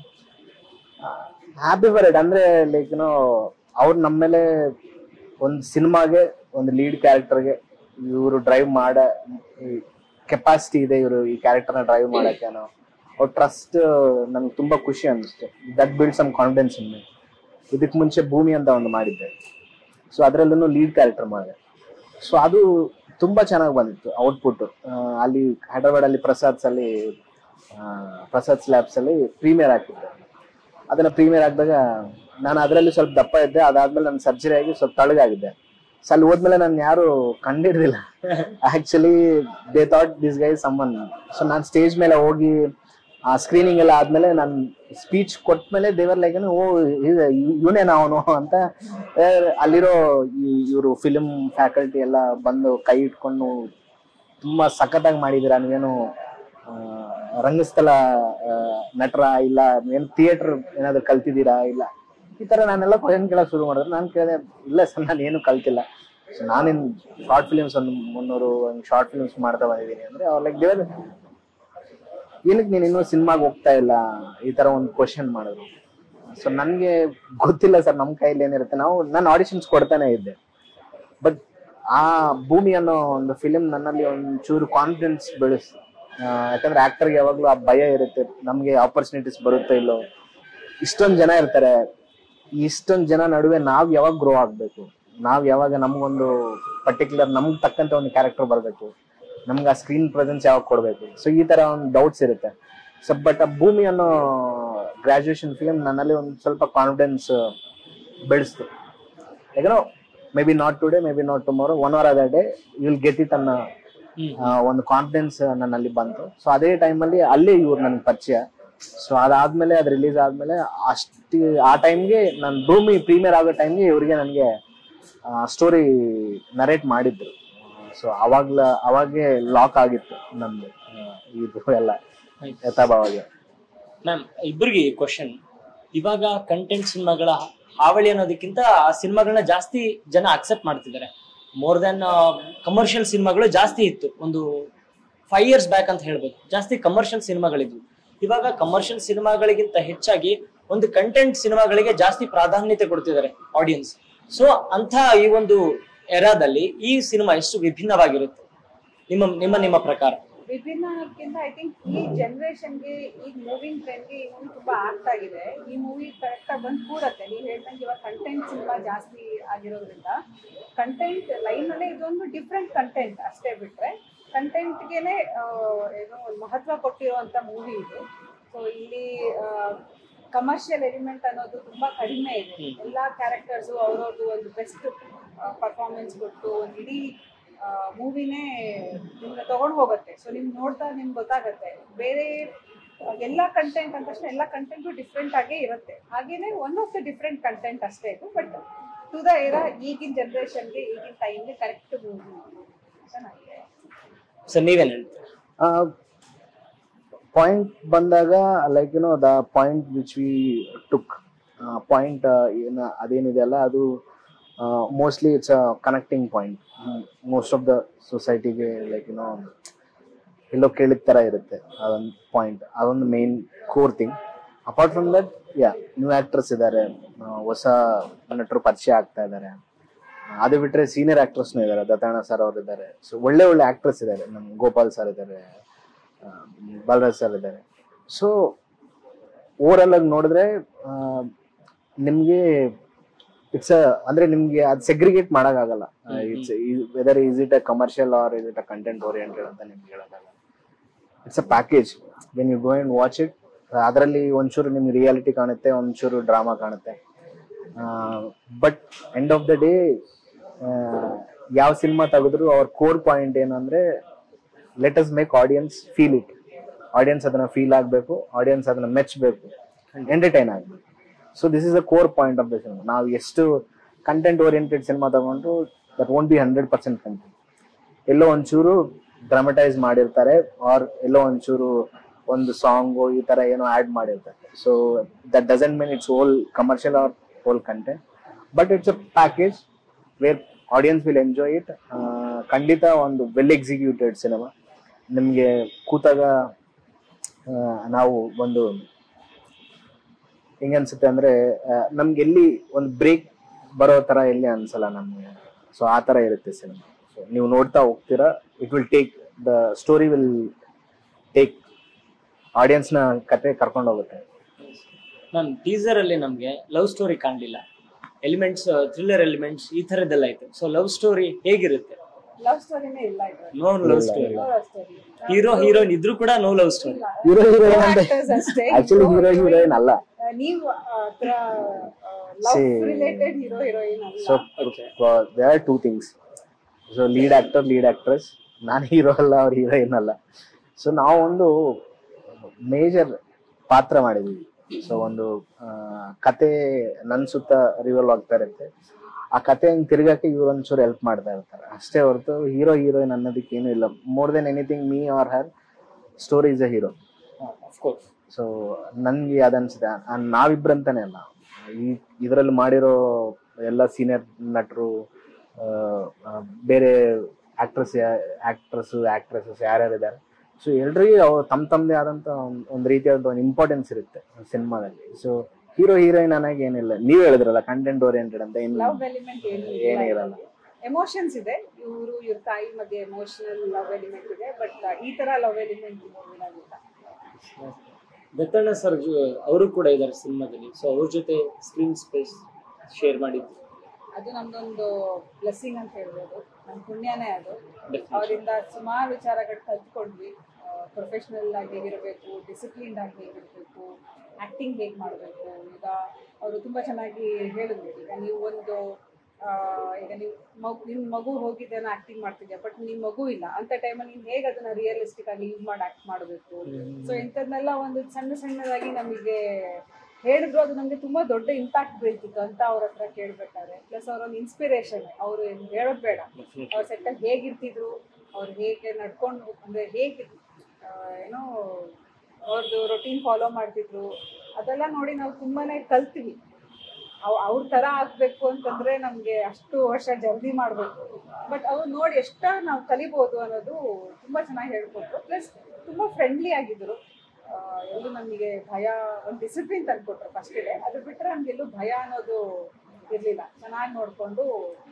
ಹ್ಯಾಪಿ ಫಾರ್ ಇಟ್ ಅಂದ್ರೆ ಲೈಕ್ ಏನೋ ಅವ್ರು ನಮ್ಮ ಮೇಲೆ ಒಂದು ಸಿನಿಮಾಗೆ ಒಂದು ಲೀಡ್ ಕ್ಯಾರೆಕ್ಟರ್ಗೆ ಇವರು ಡ್ರೈವ್ ಮಾಡ ಕೆಪಾಸಿಟಿ ಇದೆ ಇವರು ಈ ಕ್ಯಾರೆಕ್ಟರ್ನ ಡ್ರೈವ್ ಮಾಡಕ್ಕೆ ಅನ್ನೋ ಅವ್ರ ಟ್ರಸ್ಟ್ ನಂಗೆ ತುಂಬಾ ಖುಷಿ ಅನಿಸ್ತು that build some confidence in ಇದಕ್ಕೆ ಮುಂಚೆ ಭೂಮಿ ಅಂತ ಒಂದು ಮಾಡಿದ್ದೆ ಸೊ ಅದರಲ್ಲೂ ಲೀಡ್ ಕ್ಯಾರೆಕ್ಟರ್ ಮಾಡಿದೆ ಸೊ ಅದು ತುಂಬಾ ಚೆನ್ನಾಗಿ ಬಂದಿತ್ತು ಔಟ್ಪುಟ್ ಅಲ್ಲಿ ಹೈದ್ರಾಬಾದ್ ಅಲ್ಲಿ ಪ್ರಸಾದ್ಸ್ ಅಲ್ಲಿ ಆ, ಪ್ರಸಾದ್ ಸ್ಲ್ಯಾಬ್ಸ್ ಅಲ್ಲಿ ಪ್ರೀಮಿಯರ್ ಹಾಕಿದ್ದೆ ಅದನ್ನ ಪ್ರೀಮಿಯರ್ ಹಾಕಿದಾಗ ನಾನು ಅದರಲ್ಲಿ ಸ್ವಲ್ಪ ದಪ್ಪ ಇದ್ದೆ ಅದಾದ್ಮೇಲೆ ನನ್ನ ಸರ್ಜರಿ ಆಗಿ ಸ್ವಲ್ಪ ತಳಗಾಗಿದ್ದೆ ಸೊ ಅಲ್ಲಿ ಹೋದ್ಮೇಲೆ ನಾನು ಯಾರು ಕಂಡಿಡ್ದಿಲ್ಲ actually they thought this guy someone so ನಾನು ಸ್ಟೇಜ್ ಮೇಲೆ ಹೋಗಿ ಆ ಸ್ಕ್ರೀನಿಂಗ್ ಎಲ್ಲ ಆದ್ಮೇಲೆ ನಾನು ಸ್ಪೀಚ್ ಕೊಟ್ಮೇಲೆ ದೇವರ್ ಲೈಕ್ ಓ ಇವನೇನ ಅವನು ಅಂತ ಏ, ಅಲ್ಲಿರೋ ಇವರು ಫಿಲಿಂ ಫ್ಯಾಕಲ್ಟಿ ಎಲ್ಲ ಬಂದು ಕೈ ಇಟ್ಕೊಂಡು ತುಂಬಾ ಸಖತ್ತಾಗಿ ಮಾಡಿದೀರಾ ನೀವೇನು ಆ, ರಂಗಸ್ಥಳ ಆ, ನಟರ ಇಲ್ಲ ಏನು ಥಿಯೇಟರ್ ಏನಾದ್ರು ಕಲ್ತಿದ್ದೀರಾ ಇಲ್ಲ ಈ ತರ ನಾನೆಲ್ಲ ಕ್ವಶನ್ ಕೇಳಕ್ ಶುರು ಮಾಡಿದ್ರೆ ನಾನು ಕೇಳಿದೆ ಇಲ್ಲ ಸರ್ ನಾನು ಏನು ಕಲ್ತಿಲ್ಲ ಸೊ ನಾನಿನ್ ಶಾರ್ಟ್ ಫಿಲಿಮ್ಸ್ ಒಂದು ಮುನ್ನೂರು ಒಂದು ಶಾರ್ಟ್ ಫಿಲಿಮ್ಸ್ ಮಾಡ್ತಾ ಬಂದಿದ್ದೀನಿ ಅಂದ್ರೆ ಅವ್ರು ಲೈಕ್ ದೇವರ್ ಏನಕ್ಕೆ ನೀನು ಇನ್ನೂ ಸಿನಿಮಾಗೆ ಹೋಗ್ತಾ ಇಲ್ಲ ಈ ತರ ಒಂದು ಕ್ವಶನ್ ಮಾಡಿದ್ರು ಸೊ ನನಗೆ ಗೊತ್ತಿಲ್ಲ ಸರ್ ನಮ್ಮ ಕೈಯಲ್ಲಿ ಏನಿರುತ್ತೆ ನಾವು ನಾನು ಆಡಿಷನ್ಸ್ ಕೊಡ್ತಾನೆ ಇದ್ದೆ ಬಟ್ ಆ ಭೂಮಿ ಅನ್ನೋ ಒಂದು ಫಿಲಿಂ ನನ್ನಲ್ಲಿ ಒಂಚೂರು ಕಾನ್ಫಿಡೆನ್ಸ್ ಬೆಳೆಸ್ತು ಆ, ಯಾಕಂದ್ರೆ ಆಕ್ಟರ್ಗೆ ಯಾವಾಗ್ಲೂ ಆ ಭಯ ಇರುತ್ತೆ ನಮ್ಗೆ ಆಪರ್ಚುನಿಟೀಸ್ ಬರುತ್ತೋ ಇಲ್ಲೋ ಇಷ್ಟೊಂದ್ ಜನ ಇರ್ತಾರೆ ಇಷ್ಟೊಂದ್ ಜನ ನಡುವೆ ನಾವ್ ಯಾವಾಗ ಗ್ರೋ ಆಗ್ಬೇಕು ನಾವ್ ಯಾವಾಗ ನಮ್ಗೊಂದು ಪರ್ಟಿಕ್ಯುಲರ್ ನಮ್ಗೆ ತಕ್ಕಂತ ಒಂದು ಕ್ಯಾರೆಕ್ಟರ್ ಬರ್ಬೇಕು ನಮ್ಗೆ ಆ ಸ್ಕ್ರೀನ್ ಪ್ರೆಸೆನ್ಸ್ ಯಾವಾಗ ಕೊಡ್ಬೇಕು ಸೊ ಈ ತರ ಒಂದು ಡೌಟ್ಸ್ ಇರುತ್ತೆ ಸೊ ಬಟ್ ಆ ಭೂಮಿ ಅನ್ನೋ ಗ್ರಾಜುಯೇಷನ್ ಫಿಲಿಂ ನನ್ನಲ್ಲಿ ಒಂದು ಸ್ವಲ್ಪ ಕಾನ್ಫಿಡೆನ್ಸ್ ಬೆಳೆಸ್ತು ಯಾಕಂದ್ರೆ maybe not today maybe not tomorrow one or other day will get it ಅನ್ನೋ ಆ, ಒಂದು ಕಾನ್ಫಿಡೆನ್ಸ್ ನನ್ನಲ್ಲಿ ಬಂತು ಸೊ ಅದೇ ಟೈಮಲ್ಲಿ ಅಲ್ಲೇ ಇವ್ರು ನನ್ಗೆ ಪರಿಚಯ ಸೊ ಅದಾದ್ಮೇಲೆ ಅದು ರಿಲೀಸ್ ಆದ್ಮೇಲೆ ಅಷ್ಟು ಆ ಟೈಮ್ಗೆ ನಾನು ಭೂಮಿ ಪ್ರೀಮಿಯರ್ ಆಗೋ ಟೈಮ್ಗೆ ಇವ್ರಿಗೆ ನನಗೆ ಸ್ಟೋರಿ ನರೇಟ್ ಮಾಡಿದ್ರು ಸೊ ಅವಾಗ್ಲ ಅವಾಗೆ ಲಾಕ್ ಆಗಿತ್ತು ನಮ್ದು ಆ, ಇದು ಎಲ್ಲ ಯಥಾಭಾವಾಗಿ ಮ್ಯಾಮ್ ಇಬ್ಬರಿಗೆ ಕ್ವಶನ್ ಇವಾಗ ಕಂಟೆಂಟ್ ಸಿನಿಮಾಗಳ ಹಾವಳಿ ಅನ್ನೋದಕ್ಕಿಂತ ಆ ಸಿನಿಮಾಗಳನ್ನ ಜಾಸ್ತಿ ಜನ ಅಕ್ಸೆಪ್ಟ್ ಮಾಡ್ತಿದ್ದಾರೆ ಮೋರ್ ದೆನ್ ಕಮರ್ಷಿಯಲ್ ಸಿನಿಮಾಗಳು ಜಾಸ್ತಿ ಇತ್ತು ಒಂದು ಫೈವ್ ಇಯರ್ಸ್ ಬ್ಯಾಕ್ ಅಂತ ಹೇಳ್ಬೋದು ಜಾಸ್ತಿ ಕಮರ್ಷಿಯಲ್ ಸಿನಿಮಾಗಳಿದ್ವು ಇವಾಗ ಕಮರ್ಷಿಯಲ್ ಸಿನಿಮಾಗಳಿಗಿಂತ ಹೆಚ್ಚಾಗಿ ಒಂದು ಕಂಟೆಂಟ್ ಸಿನಿಮಾಗಳಿಗೆ ಜಾಸ್ತಿ ಪ್ರಾಧಾನ್ಯತೆ ಕೊಡ್ತಿದ್ದಾರೆ ಆಡಿಯನ್ಸ್ ಸೊ ಅಂತ ಈ ಒಂದು ಎರಾದಲ್ಲಿ ಈ ಸಿನಿಮಾ ಎಷ್ಟು ವಿಭಿನ್ನವಾಗಿರುತ್ತೆ ನಿಮ್ಮ ನಿಮ್ಮ ನಿಮ್ಮ ಪ್ರಕಾರ ವಿಭಿನ್ನ ಅನ್ನೋದಕ್ಕಿಂತ ಐ ಥಿಂಕ್ ಈ ಜನರೇಷನ್ಗೆ ಈಗ ಮೂವಿಂಗ್ ಟ್ರೆಂಡ್ಗೆ ಈ ಮೂವಿ ತುಂಬಾ ಆಕ್ಟ್ ಆಗಿದೆ ಈ ಮೂವಿ ಕರೆಕ್ಟ್ ಆಗಿ ಬಂದು ಕೂರತ್ತೆ ನೀವು ಹೇಳ್ದಂಗೆ ಇವಾಗ ಕಂಟೆಂಟ್ ಸಿನಿಮಾ ಜಾಸ್ತಿ ಆಗಿರೋದ್ರಿಂದ ಕಂಟೆಂಟ್ ಲೈನ್ ಅಲ್ಲೇ ಇದೊಂದು ಡಿಫ್ರೆಂಟ್ ಕಂಟೆಂಟ್ ಅಷ್ಟೇ ಬಿಟ್ರೆ ಕಂಟೆಂಟ್ಗೆನೆ ಏನೋ ಒಂದು ಮಹತ್ವ ಕೊಟ್ಟಿರುವಂತ ಮೂವಿ ಇದು ಸೊ ಇಲ್ಲಿ ಕಮರ್ಷಿಯಲ್ ಎಲಿಮೆಂಟ್ ಅನ್ನೋದು ತುಂಬಾ ಕಡಿಮೆ ಇದೆ ಎಲ್ಲಾ ಕ್ಯಾರೆಕ್ಟರ್ಸು ಅವ್ರವ್ರದ್ದು ಒಂದು ಬೆಸ್ಟ್ ಪರ್ಫಾರ್ಮೆನ್ಸ್ ಕೊಟ್ಟು ಒಂದು ಇಡೀ ಮೂವಿನೇ ನಿಮ್ಗೆ ತಗೊಂಡು ಹೋಗುತ್ತೆ ಸೊ ನಿಮ್ಗೆ ನೋಡ್ತಾ ನಿಮ್ಗೆ ಗೊತ್ತಾಗತ್ತೆ ಬೇರೆ ಆ, ಎಲ್ಲ ಕಂಟೆಂಟ್ ಅಂತ ತಕ್ಷಣ ಎಲ್ಲ ಕಂಟೆಂಟು ಡಿಫ್ರೆಂಟ್ ಆಗೇ ಇರುತ್ತೆ ಹಾಗೇನೆ one of the different content ಅಷ್ಟೇ ಇದು ಬಟ್ ಟು ದ ಏರಾ ಈಗಿನ ಜನ್ರೇಷನ್ಗೆ ಈಗಿನ ಟೈಮ್ಗೆ ಕರೆಕ್ಟ್ ಮೂವಿ ಅಂತ ನನಗೆ ಸರ್ ನೀವೇನ್ ಹೇಳ್ತೀರಾ ಪಾಯಿಂಟ್ ಬಂದಾಗ like you know the point which we took point ಏನ ಅದೇನಿದೆ ಅಲ್ಲ ಅದು mostly it's a connecting point most of the ಸೊಸೈಟಿಗೆ ಲೈಕ್ ಯುನೋ ಎಲ್ಲೋ ಕೇಳಿದ ಥರ ಇರುತ್ತೆ ಅದೊಂದು ಪಾಯಿಂಟ್ ಅದೊಂದು main core thing apart from that yeah new actors ಇದ್ದಾರೆ ಹೊಸ ನಟರು ಪರಿಚಯ ಆಗ್ತಾ ಇದ್ದಾರೆ ಅದು ಬಿಟ್ರೆ ಸೀನಿಯರ್ ಆಕ್ಟರ್ಸ್ನು ಇದ್ದಾರೆ ದತ್ತಾಣ ಸರ್ ಅವರು ಇದ್ದಾರೆ ಸೊ ಒಳ್ಳೆ ಒಳ್ಳೆ ಆಕ್ಟರ್ಸ್ ಇದ್ದಾರೆ ನಮ್ಮ ಗೋಪಾಲ್ ಸರ್ ಇದ್ದಾರೆ ಬಾಲರಾಜ್ ಸರ್ ಇದ್ದಾರೆ ಸೊ ಓವರಾಲ್ ಆಗಿ ನೋಡಿದ್ರೆ ನಿಮಗೆ ಇಟ್ಸ್ ಅಂದ್ರೆ ನಿಮ್ಗೆ ಅದು ಸೆಗ್ರಿಗೇಟ್ ಮಾಡೋಕ್ಕಾಗಲ್ಲ it's whether is it a commercial or is it a content oriented ಅಂತ ನಿಮ್ಗೆ ಹೇಳೋಕ್ಕಾಗಲ್ಲ it's a package when you go and watch it ಅದರಲ್ಲಿ ಒಂಚೂರು ನಿಮ್ಗೆ ರಿಯಾಲಿಟಿ ಕಾಣುತ್ತೆ ಒಂಚೂರು ಡ್ರಾಮಾ ಕಾಣುತ್ತೆ but end of the day ಯಾವ ಸಿನಿಮಾ ತೆಗೆದ್ರು ಅವ್ರ ಕೋರ್ ಪಾಯಿಂಟ್ ಏನಂದ್ರೆ let us make audience feel it audience ಅದನ್ನ ಫೀಲ್ ಆಗಬೇಕು ಆಡಿಯನ್ಸ್ ಅದನ್ನ ಮೆಚ್ಚಬೇಕು ಎಂಟರ್ಟೈನ್ ಆಗಬೇಕು so this is a core point of the cinema ನಾವು ಎಷ್ಟು ಕಂಟೆಂಟ್ ಓರಿಯೆಂಟೆಡ್ ಸಿನಿಮಾ ತಗೊಂಡು that won't be hundred percent content ಎಲ್ಲೋ ಒಂಚೂರು ಡ್ರಾಮಟೈಸ್ ಮಾಡಿರ್ತಾರೆ ಆರ್ ಎಲ್ಲೋ ಒಂಚೂರು ಒಂದು ಸಾಂಗು ಈ ತರ ಏನೋ ಆಡ್ ಮಾಡಿರ್ತಾರೆ so that doesn't mean it's whole commercial or whole content but it's a package where audience will enjoy it ಖಂಡಿತ ಒಂದು ವೆಲ್ ಎಕ್ಸಿಕ್ಯೂಟೆಡ್ ಸಿನಿಮಾ ನಿಮಗೆ ಕೂತಾಗ ಆ, ನಾವು ಒಂದು ಹೆಂಗನ್ಸುತ್ತೆ ಅಂದ್ರೆ ಆ, ನಮ್ಗೆ ಎಲ್ಲಿ ಒಂದು ಬ್ರೇಕ್ ಬರೋ ತರ ಎಲ್ಲಿ ಅನ್ಸಲ್ಲ ನಮ್ಗೆ ಸೊ ಆ ತರ ಇರುತ್ತೆ ಸಿನಿಮಾ ಸೊ ನೀವು ನೋಡ್ತಾ ಹೋಗ್ತೀರಾ it will take the story will take audience ನ ಕತೆ ಕರ್ಕೊಂಡು ಹೋಗುತ್ತೆ ನಾನು ಟೀಸರ್ ಅಲ್ಲಿ ನಮ್ಗೆ ಲವ್ ಸ್ಟೋರಿ ಕಾಣಲಿಲ್ಲ ಎಲಿಮೆಂಟ್ಸ್ ಥ್ರಿಲ್ಲರ್ ಎಲಿಮೆಂಟ್ಸ್ ಈ ತರದ್ದೆಲ್ಲ ಐತೆ ಸೊ ಲವ್ ಸ್ಟೋರಿ ಹೇಗಿರುತ್ತೆ ಲವ್ ಸ್ಟೋರಿನೇ ಇಲ್ಲ ಇದ್ರಲ್ಲಿ no love story love story hero heroine ಇದ್ರು ಕೂಡ no love story hero heroine ಅಂತ ಅಷ್ಟೇ ಆಕ್ಚುಲಿ ಹೀರೋ ಹೀರೋಯಿನ್ ಅಲ್ಲ ಆ, ನೀವು love See. Related hero heroine ಅಲ್ಲ so there are two things so lead actor lead actress ನಾನು ಹೀರೋ ಅಲ್ಲ ಅವ್ರ ಹೀರೋಯಿನ್ ಅಲ್ಲ ಸೊ ನಾವು ಒಂದು ಮೇಜರ್ ಪಾತ್ರ ಮಾಡಿದ್ವಿ ಸೊ ಒಂದು ಆ, ಕತೆ ನನ್ ಸುತ್ತ ರಿವಲ್ವ್ ಆಗ್ತಾ ಇರುತ್ತೆ ಆ ಕತೆ ಹಂಗ್ ತಿರ್ಗಕ್ಕೆ ಇವ್ರು ಒಂಚೂರು ಹೆಲ್ಪ್ ಮಾಡ್ತಾ ಇರ್ತಾರೆ ಅಷ್ಟೇ ಹೊರತು ಹೀರೋ ಹೀರೋಯಿನ್ ಅನ್ನೋದಕ್ಕೆ ಏನೂ ಇಲ್ಲ more than anything me or her story is a hero of course so ನನ್ಗೆ ಅದನ್ಸಿದೆ ನಾವಿಬ್ರಂತಾನೆ ಅಲ್ಲ ಈ ಇದರಲ್ಲಿ ಮಾಡಿರೋ ಎಲ್ಲ ಸೀನಿಯರ್ ನಟರು ಬೇರೆ ಆಕ್ಟ್ರೆಸ್ ಆಕ್ಟ್ರೆಸ್ ಆಕ್ಟ್ರೆಸಸ್ ಯಾರ್ಯಾರಿದ್ದಾರೆ ಸೊ ಎಲ್ರಿಗೂ ಅವ್ರು ತಮ್ಮ ತಮ್ಮದೇ ಆದಂತ ಒಂದ್- ಒಂದ್ ರೀತಿಯಾದ ಒಂದು ಇಂಪಾರ್ಟೆನ್ಸ್ ಇರುತ್ತೆ ಸಿನಿಮಾದಲ್ಲಿ ಸೊ ಹೀರೋ ಹೀರೋಯಿನ್ ಅನ್ನೋಕೆ ಏನಿಲ್ಲ ನೀವ್ ಹೇಳಿದ್ರಲ್ಲ ಕಂಟೆಂಟ್ ಓರಿಯೆಂಟೆಡ್ ಅಂತ ಏನು ಲವ್ ಎಲಿಮೆಂಟ್ ಏನು ಏನೇ ಇರಲ್ಲ ಎಮೋಷನ್ಸ್ ಇದೆ ಇವರು ಇವ್ರ ತಾಯಿ ಮಧ್ಯೆ ಎಮೋಷನಲ್ ಲವ್ ಎಲಿಮೆಂಟ್ ಇದೆ ಬಟ್ ಈ ತರ ಲವ್ ಎಲಿಮೆಂಟ್ ಮೂವಿನಾಗಿಲ್ಲ ದತ್ತಣ್ಣ ಸರ್ ಅವರು ಕೂಡ ಇದ್ದಾರೆ ಸಿನಿಮಾದಲ್ಲಿ ಸೊ ಅವ್ರ ಜೊತೆ ಸ್ಕ್ರೀನ್ ಸ್ಪೇಸ್ ಶೇರ್ ಮಾಡಿದ್ದು ಅದು ನಮ್ದೊಂದು ಬ್ಲೆಸ್ಸಿಂಗ್ ಅಂತ ಹೇಳ್ಬೋದು ನಮ್ಮ ಪುಣ್ಯನೇ ಅದು Definitely. ಅವರಿಂದ ಸುಮಾರು ವಿಚಾರಗಳು ಕಲ್ತ್ಕೊಂಡ್ವಿ ಪ್ರೊಫೆಷ್ನಲ್ ಆಗಿ ಹೇಗಿರಬೇಕು ಡಿಸಿಪ್ಲಿನ್ಡ್ ಆಗಿ ಹೇಗಿರಬೇಕು ಆ್ಯಕ್ಟಿಂಗ್ ಹೇಗೆ ಮಾಡಬೇಕು ಈಗ ಅವರು ತುಂಬ ಚೆನ್ನಾಗಿ ಹೇಳಿದ್ರು ಈಗ ನೀವು ಒಂದು ಆ, ಈಗ ನೀವು ಮಗು ನಿಮ್ಮ ಮಗು ಹೋಗಿದ್ದೇನೋ ಆ್ಯಕ್ಟಿಂಗ್ ಮಾಡ್ತಿದ್ಯಾ ಬಟ್ ನಿಮ್ಮ ಮಗು ಇಲ್ಲ ಅಂತ ಟೈಮಲ್ಲಿ ನೀನು ಹೇಗೆ ಅದನ್ನ ರಿಯಲಿಸ್ಟಿಕ್ ಆಗಿ ಯೂಸ್ ಮಾಡಿ ಆ್ಯಕ್ಟ್ ಮಾಡಬೇಕು ಸೊ ಇಂಥದ್ನೆಲ್ಲ ಒಂದು ಸಣ್ಣ ಸಣ್ಣದಾಗಿ ನಮಗೆ ಹೇಳಿದ್ರು ಅದು ನಮಗೆ ತುಂಬ ದೊಡ್ಡ ಇಂಪ್ಯಾಕ್ಟ್ ಬೀಳ್ತಿತ್ತು ಅಂತ ಅವ್ರ ಹತ್ರ ಕೇಳ್ಬೇಕಾದ್ರೆ ಪ್ಲಸ್ ಅವರೊಂದು ಇನ್ಸ್ಪಿರೇಷನ್ ಅವರು ಹೇಳೋದು ಬೇಡ ಅವ್ರ ಸೆಟ್ಟಲ್ಲಿ ಹೇಗಿರ್ತಿದ್ರು ಅವ್ರು ಹೇಗೆ ನಡ್ಕೊಂಡು ಅಂದರೆ ಹೇಗೆ ಆ, ಏನೋ ಅವ್ರದ್ದು ರೊಟೀನ್ ಫಾಲೋ ಮಾಡ್ತಿದ್ರು ಅದೆಲ್ಲ ನೋಡಿ ನಾವು ತುಂಬಾನೇ ಕಲ್ತೀವಿ ಅವ್ ಅವ್ರ ಥರ ಆಗಬೇಕು ಅಂತಂದ್ರೆ ನಮಗೆ ಅಷ್ಟು ವರ್ಷ ಜಲ್ದಿ ಮಾಡಬೇಕು ಬಟ್ ಅವ್ರು ನೋಡಿ ಎಷ್ಟ ನಾವು ಕಲಿಬೋದು ಅನ್ನೋದು ತುಂಬ ಚೆನ್ನಾಗಿ ಹೇಳ್ಕೊಟ್ರು ಪ್ಲಸ್ ತುಂಬ ಫ್ರೆಂಡ್ಲಿ ಆಗಿದ್ರು ಆ, ಎಲ್ಲೂ ನಮಗೆ ಭಯ ಒಂದು ಡಿಸಿಪ್ಲಿನ್ ತಂದ್ಕೊಟ್ರು ಫಸ್ಟ್ ಡೇ ಅದು ಬಿಟ್ಟರೆ ನಮಗೆಲ್ಲೂ ಭಯ ಅನ್ನೋದು ಇರಲಿಲ್ಲ ಚೆನ್ನಾಗಿ ನೋಡಿಕೊಂಡು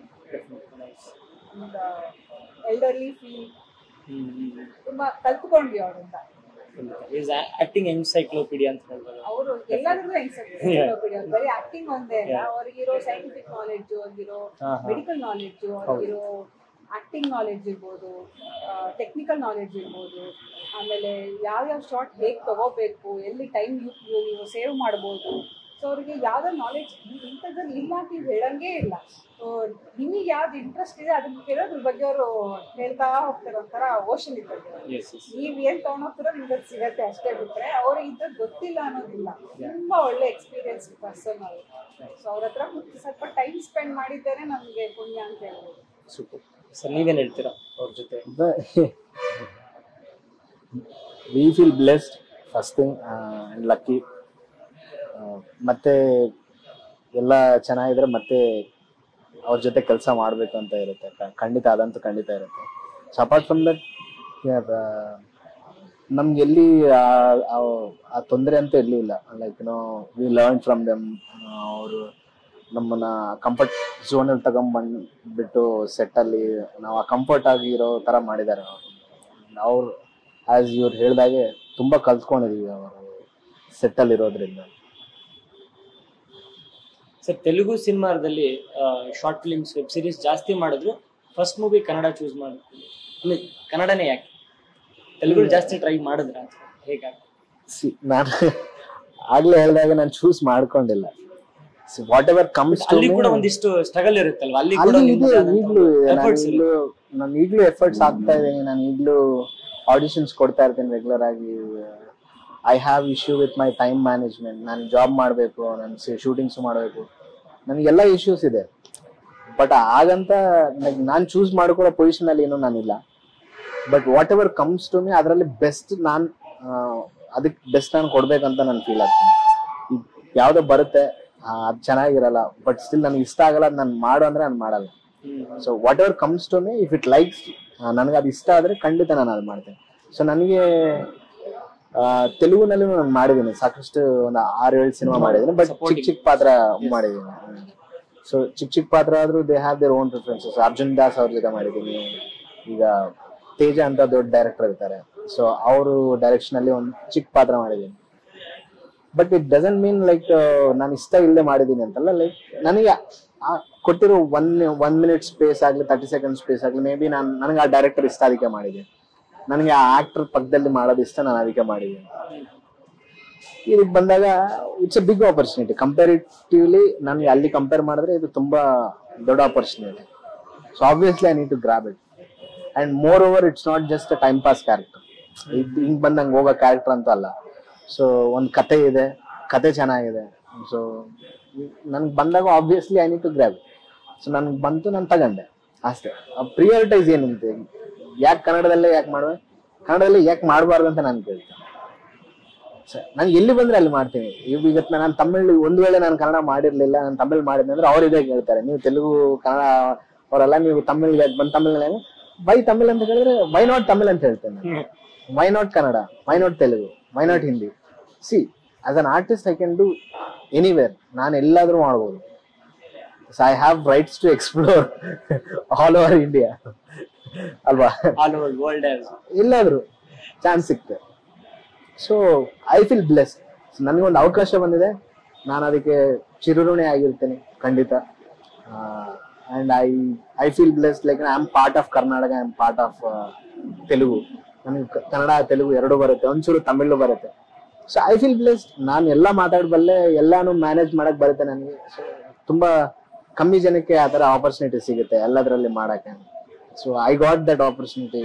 ಒಂದು ಎಲ್ಡರ್ಲಿ ಫೀಲ್ ತುಂಬ ಕಲ್ತ್ಕೊಂಡ್ವಿ ಅವರಿಂದ ಈಸ್ ಆಕ್ಟಿಂಗ್ ಎನ್ಸೈಕ್ಲೋಪೀಡಿಯಾ ಅಂತ ಹೇಳ್ಬೋದು ಅವರು ಎಲ್ಲರಿಗೂ ಎನ್ಸೈಕ್ಲೋಪೀಡಿಯಾ ಬರೀ ಆಕ್ಟಿಂಗ್ ಒಂದೇ ಅಲ್ಲ ಅವ್ರಿಗಿರೋ ಸೈಂಟಿಫಿಕ್ ನಾಲೆಡ್ಜ್ ಅವ್ರಿಗಿರೋ ಹಾ, ಹಾ. ಮೆಡಿಕಲ್ ನಾಲೆಡ್ಜ್ ಅವ್ರಿಗಿರೋ ಆಕ್ಟಿಂಗ್ ನಾಲೆಡ್ಜ್ ಇರ್ಬೋದು ಟೆಕ್ನಿಕಲ್ ನಾಲೆಡ್ಜ್ ಇರ್ಬೋದು ಆಮೇಲೆ ಯಾವ್ಯಾವ ಶಾರ್ಟ್ ಹೇಗೆ ತಗೋಬೇಕು ಎಲ್ಲಿ ಟೈಮ್ ನೀವು ಸೇವ್ ಮಾಡ್ಬೋದು ಸೊ ಅವ್ರಿಗೆ ಯಾವ್ದೋ ನಾಲೆಡ್ಜ್ ಇಂಥದ್ರಲ್ಲಿ ಇಲ್ಲ ಅಂತ ನೀವು ಹೇಳಂಗೇ ಇಲ್ಲ ಸೊ ನಿಮಗೆ ಯಾವ್ದು ಇಂಟ್ರೆಸ್ಟ್ ಇದೆ ಅದನ್ನ ಕೇಳೋದ್ರ ಬಗ್ಗೆ ಅವರು ಹೇಳ್ತಾ ಹೋಗ್ತಾರೆ ಒಂಥರ ಓಷನ್ ಇದ್ದಂಗೆ ಎಸ್ ಎಸ್ ನೀವ್ ಏನ್ ತಗೊಂಡೋಗ್ತೀರೋ ನಿಮ್ಗೆ ಅದು ಸಿಗತ್ತೆ ಅಷ್ಟೇ ಬಿಟ್ರೆ ಅವ್ರಿಗೆ ಇದ್ರದ್ದು ಗೊತ್ತಿಲ್ಲ ಅನ್ನೋದಿಲ್ಲ ತುಂಬಾ ಒಳ್ಳೆ ಎಕ್ಸ್ಪೀರಿಯನ್ಸ್ ಪರ್ಸನ್ ಅವರು ಸೊ ಅವ್ರ ಹತ್ರ ಕೂತು ಸ್ವಲ್ಪ ಟೈಮ್ ಸ್ಪೆಂಡ್ ಮಾಡಿದ್ದೇನೆ ನಮ್ಗೆ ಪುಣ್ಯ ಅಂತ ಹೇಳ್ಬೋದು ಸೂಪರ್ ಸರ್ ನೀವೇನ್ ಹೇಳ್ತೀರಾ ಅವ್ರ ಜೊತೆ we feel blessed first thing and lucky ಮತ್ತೆ ಎಲ್ಲ ಚೆನ್ನಾಗಿದ್ರೆ ಮತ್ತೆ ಅವ್ರ ಜೊತೆ ಕೆಲಸ ಮಾಡಬೇಕು ಅಂತ ಇರುತ್ತೆ ಕ- ಖಂಡಿತ ಅದಂತೂ ಖಂಡಿತ ಇರುತ್ತೆ ಸೊ ಅಪಾರ್ಟ್ ಫ್ರಮ್ ದಟ್ ನಮ್ಗೆ ಎಲ್ಲಿ ಆ- ಆ- ಆ ತೊಂದರೆ ಅಂತ ಇರಲಿಲ್ಲ like no we learn from them ಅವರು ನಮ್ಮನ್ನ ಕಂಫರ್ಟ್ ಝೋನಲ್ಲಿ ತಗೊಂಡ್ಬಂದ್ಬಿಟ್ಟು ಸೆಟ್ಟಲ್ಲಿ ನಾವು ಆ ಕಂಫರ್ಟ್ ಆಗಿರೋ ಥರ ಮಾಡಿದ್ದಾರೆ ಅವರು ಅವ್ರು ಆಸ್ ಇವ್ರು ಹೇಳ್ದಾಗೆ ತುಂಬ ಕಲ್ತ್ಕೊಂಡಿದೀವಿ ಅವರು ಸೆಟ್ಟಲ್ಲಿ ಇರೋದ್ರಿಂದ ಸರ್ ತೆಲುಗು ಸಿನಿಮಾದಲ್ಲಿ ಶಾರ್ಟ್ ಫಿಲಿಮ್ಸ್ ವೆಬ್ ಸೀರೀಸ್ ಜಾಸ್ತಿ ಮಾಡಿದ್ರು ಫಸ್ಟ್ ಮೂವಿ ಕನ್ನಡ ಚೂಸ್ ಮಾಡಿ ಅಂದ್ರೆ ಕನ್ನಡನೇ ಯಾಕೆ ತೆಲುಗು ಜಾಸ್ತಿ ಟ್ರೈ ಮಾಡಿದ್ರ ಹೇಗಾಗಿ ಸಿ ನಾನು ಆಗ್ಲೇ ಹೇಳ್ದಾಗ ನಾನು ಚೂಸ್ ಮಾಡ್ಕೊಂಡಿಲ್ಲ ವಾಟ್ ಎವರ್ ಕಮ್ಸ್ ಅಲ್ಲಿ ಕೂಡ ಒಂದಿಷ್ಟು ಸ್ಟ್ರಗಲ್ ಇರುತ್ತಲ್ವಾ ಅಲ್ಲಿ ಕೂಡ ಅಲ್ಲಿ ಇದೆ ನಿಮ್ಮದಾದಂತ ಈಗ್ಲೂ ಒಂದು ನಾನು efforts ಈಗ್ಲೂ ನಾನು ಈಗ್ಲೂ ಎಫರ್ಟ್ಸ್ ಆಗ್ತಾ ಇದ್ದೀನಿ ನಾನು ಈಗ್ಲೂ ಆಡಿಷನ್ಸ್ ಕೊಡ್ತಾ ಇರ್ತೀನಿ ರೆಗ್ಯುಲರ್ ಆಗಿ I have issue with my time management ನಾನು ಜಾಬ್ ಮಾಡಬೇಕು ನಾನು ಶೂಟಿಂಗ್ಸ್ ಮಾಡಬೇಕು ನನಗೆಲ್ಲ ಇಶ್ಯೂಸ್ ಇದೆ ಬಟ್ ಹಾಗಂತ ನಾನು ಚೂಸ್ ಮಾಡ್ಕೊಳ್ಳೋ ಪೊಸಿಷನ್ ಅಲ್ಲಿ ಏನೂ ನಾನಿಲ್ಲ but whatever comes to me ಅದರಲ್ಲಿ ಬೆಸ್ಟ್ ನಾನು ಅದಕ್ಕೆ ಬೆಸ್ಟ್ ನಾನು ಕೊಡ್ಬೇಕಂತ ನಾನು ಫೀಲ್ ಆಗ್ತೀನಿ ಈಗ ಯಾವ್ದೋ ಬರುತ್ತೆ ಆ, ಅದ್ ಚೆನ್ನಾಗಿರಲ್ಲ ಬಟ್ ಸ್ಟಿಲ್ ನನಗೆ ಇಷ್ಟ ಆಗಲ್ಲ ನಾನು ಮಾಡು ಅಂದ್ರೆ ನಾನು ಮಾಡಲ್ಲ so whatever comes to me if it likes ನನಗೆ ಅದು ಇಷ್ಟ ಆದ್ರೆ ಖಂಡಿತ ನಾನು ಅದು ಮಾಡ್ತೇನೆ ಸೊ ನನಗೆ ಆ, ತೆಲುಗುನಲ್ಲಿ ನಾನು ಮಾಡಿದ್ದೀನಿ ಸಾಕಷ್ಟು ಒಂದು ಆರು ಏಳು ಸಿನಿಮಾ ಮಾಡಿದ್ದೀನಿ ಬಟ್ ಚಿಕ್ಕ ಚಿಕ್ಕ ಪಾತ್ರ ಮಾಡಿದ್ದೀನಿ ಸೊ ಚಿಕ್ಕ ಚಿಕ್ಕ ಪಾತ್ರ ಆದ್ರೂ they have their own preferences Arjun Das ಅವ್ರ ಜೊತೆ ಮಾಡಿದ್ದೀನಿ ಈಗ ತೇಜ ಅಂತ ದೊಡ್ಡ ಡೈರೆಕ್ಟರ್ ಇರ್ತಾರೆ ಸೊ ಅವರು ಡೈರೆಕ್ಷನ್ ಅಲ್ಲಿ ಒಂದು ಚಿಕ್ಕ ಪಾತ್ರ ಮಾಡಿದ್ದೀನಿ but it doesn't mean like ನಾನು ಇಷ್ಟ ಇಲ್ಲದೆ ಮಾಡಿದ್ದೀನಿ ಅಂತಲ್ಲ ಲೈಕ್ ನನಗೆ ಆ ಕೊಟ್ಟಿರೋ ಒನ್ ಒನ್ ಮಿನಿಟ್ ಸ್ಪೇಸ್ ಆಗಲಿ ತರ್ಟಿ ಸೆಕೆಂಡ್ ಸ್ಪೇಸ್ ಆಗಲಿ ಮೇ ಬಿ ನಾನು ನನಗೆ ಆ ಡೈರೆಕ್ಟರ್ ಇಷ್ಟ ಅದಕ್ಕೆ ಮಾಡಿದ್ದೀನಿ ನನಗೆ ಆ ಆಕ್ಟರ್ ಪಕ್ಕದಲ್ಲಿ ಮಾಡೋದು ಇಷ್ಟ ನಾನು ಅದಕ್ಕೆ ಮಾಡಿದ್ದೀನಿ ಇದಕ್ಕೆ ಬಂದಾಗ it's a big opportunity comparatively ನನಗೆ ಅಲ್ಲಿ ಕಂಪೇರ್ ಮಾಡಿದ್ರೆ ಇದು ತುಂಬಾ ದೊಡ್ಡ opportunity so obviously I need to grab it and moreover it's not just time pass character ಹಿಂಗ್ ಬಂದಂಗೆ ಹೋಗೋ ಕ್ಯಾರೆಕ್ಟರ್ ಅಂತ ಅಲ್ಲ ಸೊ ಒಂದು ಕತೆ ಇದೆ ಕತೆ ಚೆನ್ನಾಗಿದೆ ಸೊ ನನ್ಗೆ ಬಂದಾಗ obviously I need to grab so ನನ್ಗೆ ಬಂತು ನಾನು ತಗಂಡೆ ಅಷ್ಟೇ ಪ್ರಿಯಾರಿಟೈಸ್ ಏನಂತ ಯಾಕೆ ಕನ್ನಡದಲ್ಲೇ ಯಾಕೆ ಮಾಡುವೆ ಕನ್ನಡದಲ್ಲಿ ಯಾಕೆ ಮಾಡಬಾರ್ದು ಅಂತ ನಾನು ಕೇಳ್ತೀನಿ ನಾನು ಎಲ್ಲಿ ಬಂದ್ರೆ ಅಲ್ಲಿ ಮಾಡ್ತೀನಿ ಈಗ ಇವತ್ತು ನಾನು ತಮಿಳ್ ಒಂದ್ ವೇಳೆ ನಾನು ಕನ್ನಡ ಮಾಡಿರ್ಲಿಲ್ಲ ನಾನು ತಮಿಳ್ ಮಾಡಿದ್ದೆ ಅಂದ್ರೆ ಅವ್ರು ಇದೇ ಕೇಳ್ತಾರೆ ನೀವು ತೆಲುಗು ಕನ್ನಡ ಅವರೆಲ್ಲ ನೀವು ತಮಿಳ್ ಬಂದ್ ತಮಿಳ್ ವೈ ತಮಿಳ್ ಅಂತ ಹೇಳಿದ್ರೆ ವೈ ನಾಟ್ ತಮಿಳ್ ಅಂತ ಹೇಳ್ತೇನೆ why not Kannada why not Telugu why not Hindi see as an artist I can do anywhere ನಾನು ಎಲ್ಲಾದ್ರೂ ಮಾಡ್ಬೋದು so I have rights to explore all over India ಅಲ್ವಾ ಆಲ್ ಓವರ್ ವರ್ಲ್ಡ್ ಎಲ್ಲಾದ್ರೂ ಚಾನ್ಸ್ ಸಿಕ್ತೆ ಸೊ ಐ ಫೀಲ್ ಬ್ಲೆಸ್ ನನಗೊಂದು ಅವಕಾಶ ಬಂದಿದೆ ನಾನು ಅದಕ್ಕೆ ಚಿರುಋಣಿ ಆಗಿರ್ತೇನೆ ಖಂಡಿತ and I I feel bless like I am part of Karnataka I am part of Telugu ನನಗೆ ಕ- ಕನ್ನಡ ತೆಲುಗು ಎರಡು ಬರುತ್ತೆ ಒಂಚೂರು ತಮಿಳು ಬರುತ್ತೆ ಸೊ ಐ ಫೀಲ್ ಬ್ಲೆಸ್ ನಾನು ಎಲ್ಲ ಮಾತಾಡಬಲ್ಲೆ ಎಲ್ಲಾನು ಮ್ಯಾನೇಜ್ ಮಾಡಕ್ ಬರುತ್ತೆ ನನಗೆ ಸೊ ತುಂಬಾ ಕಮ್ಮಿ ಜನಕ್ಕೆ ಆ ಥರ ಆಪರ್ಚುನಿಟಿ ಸಿಗುತ್ತೆ ಎಲ್ಲದರಲ್ಲಿ ಮಾಡಕ್ಕೆ so I got that opportunity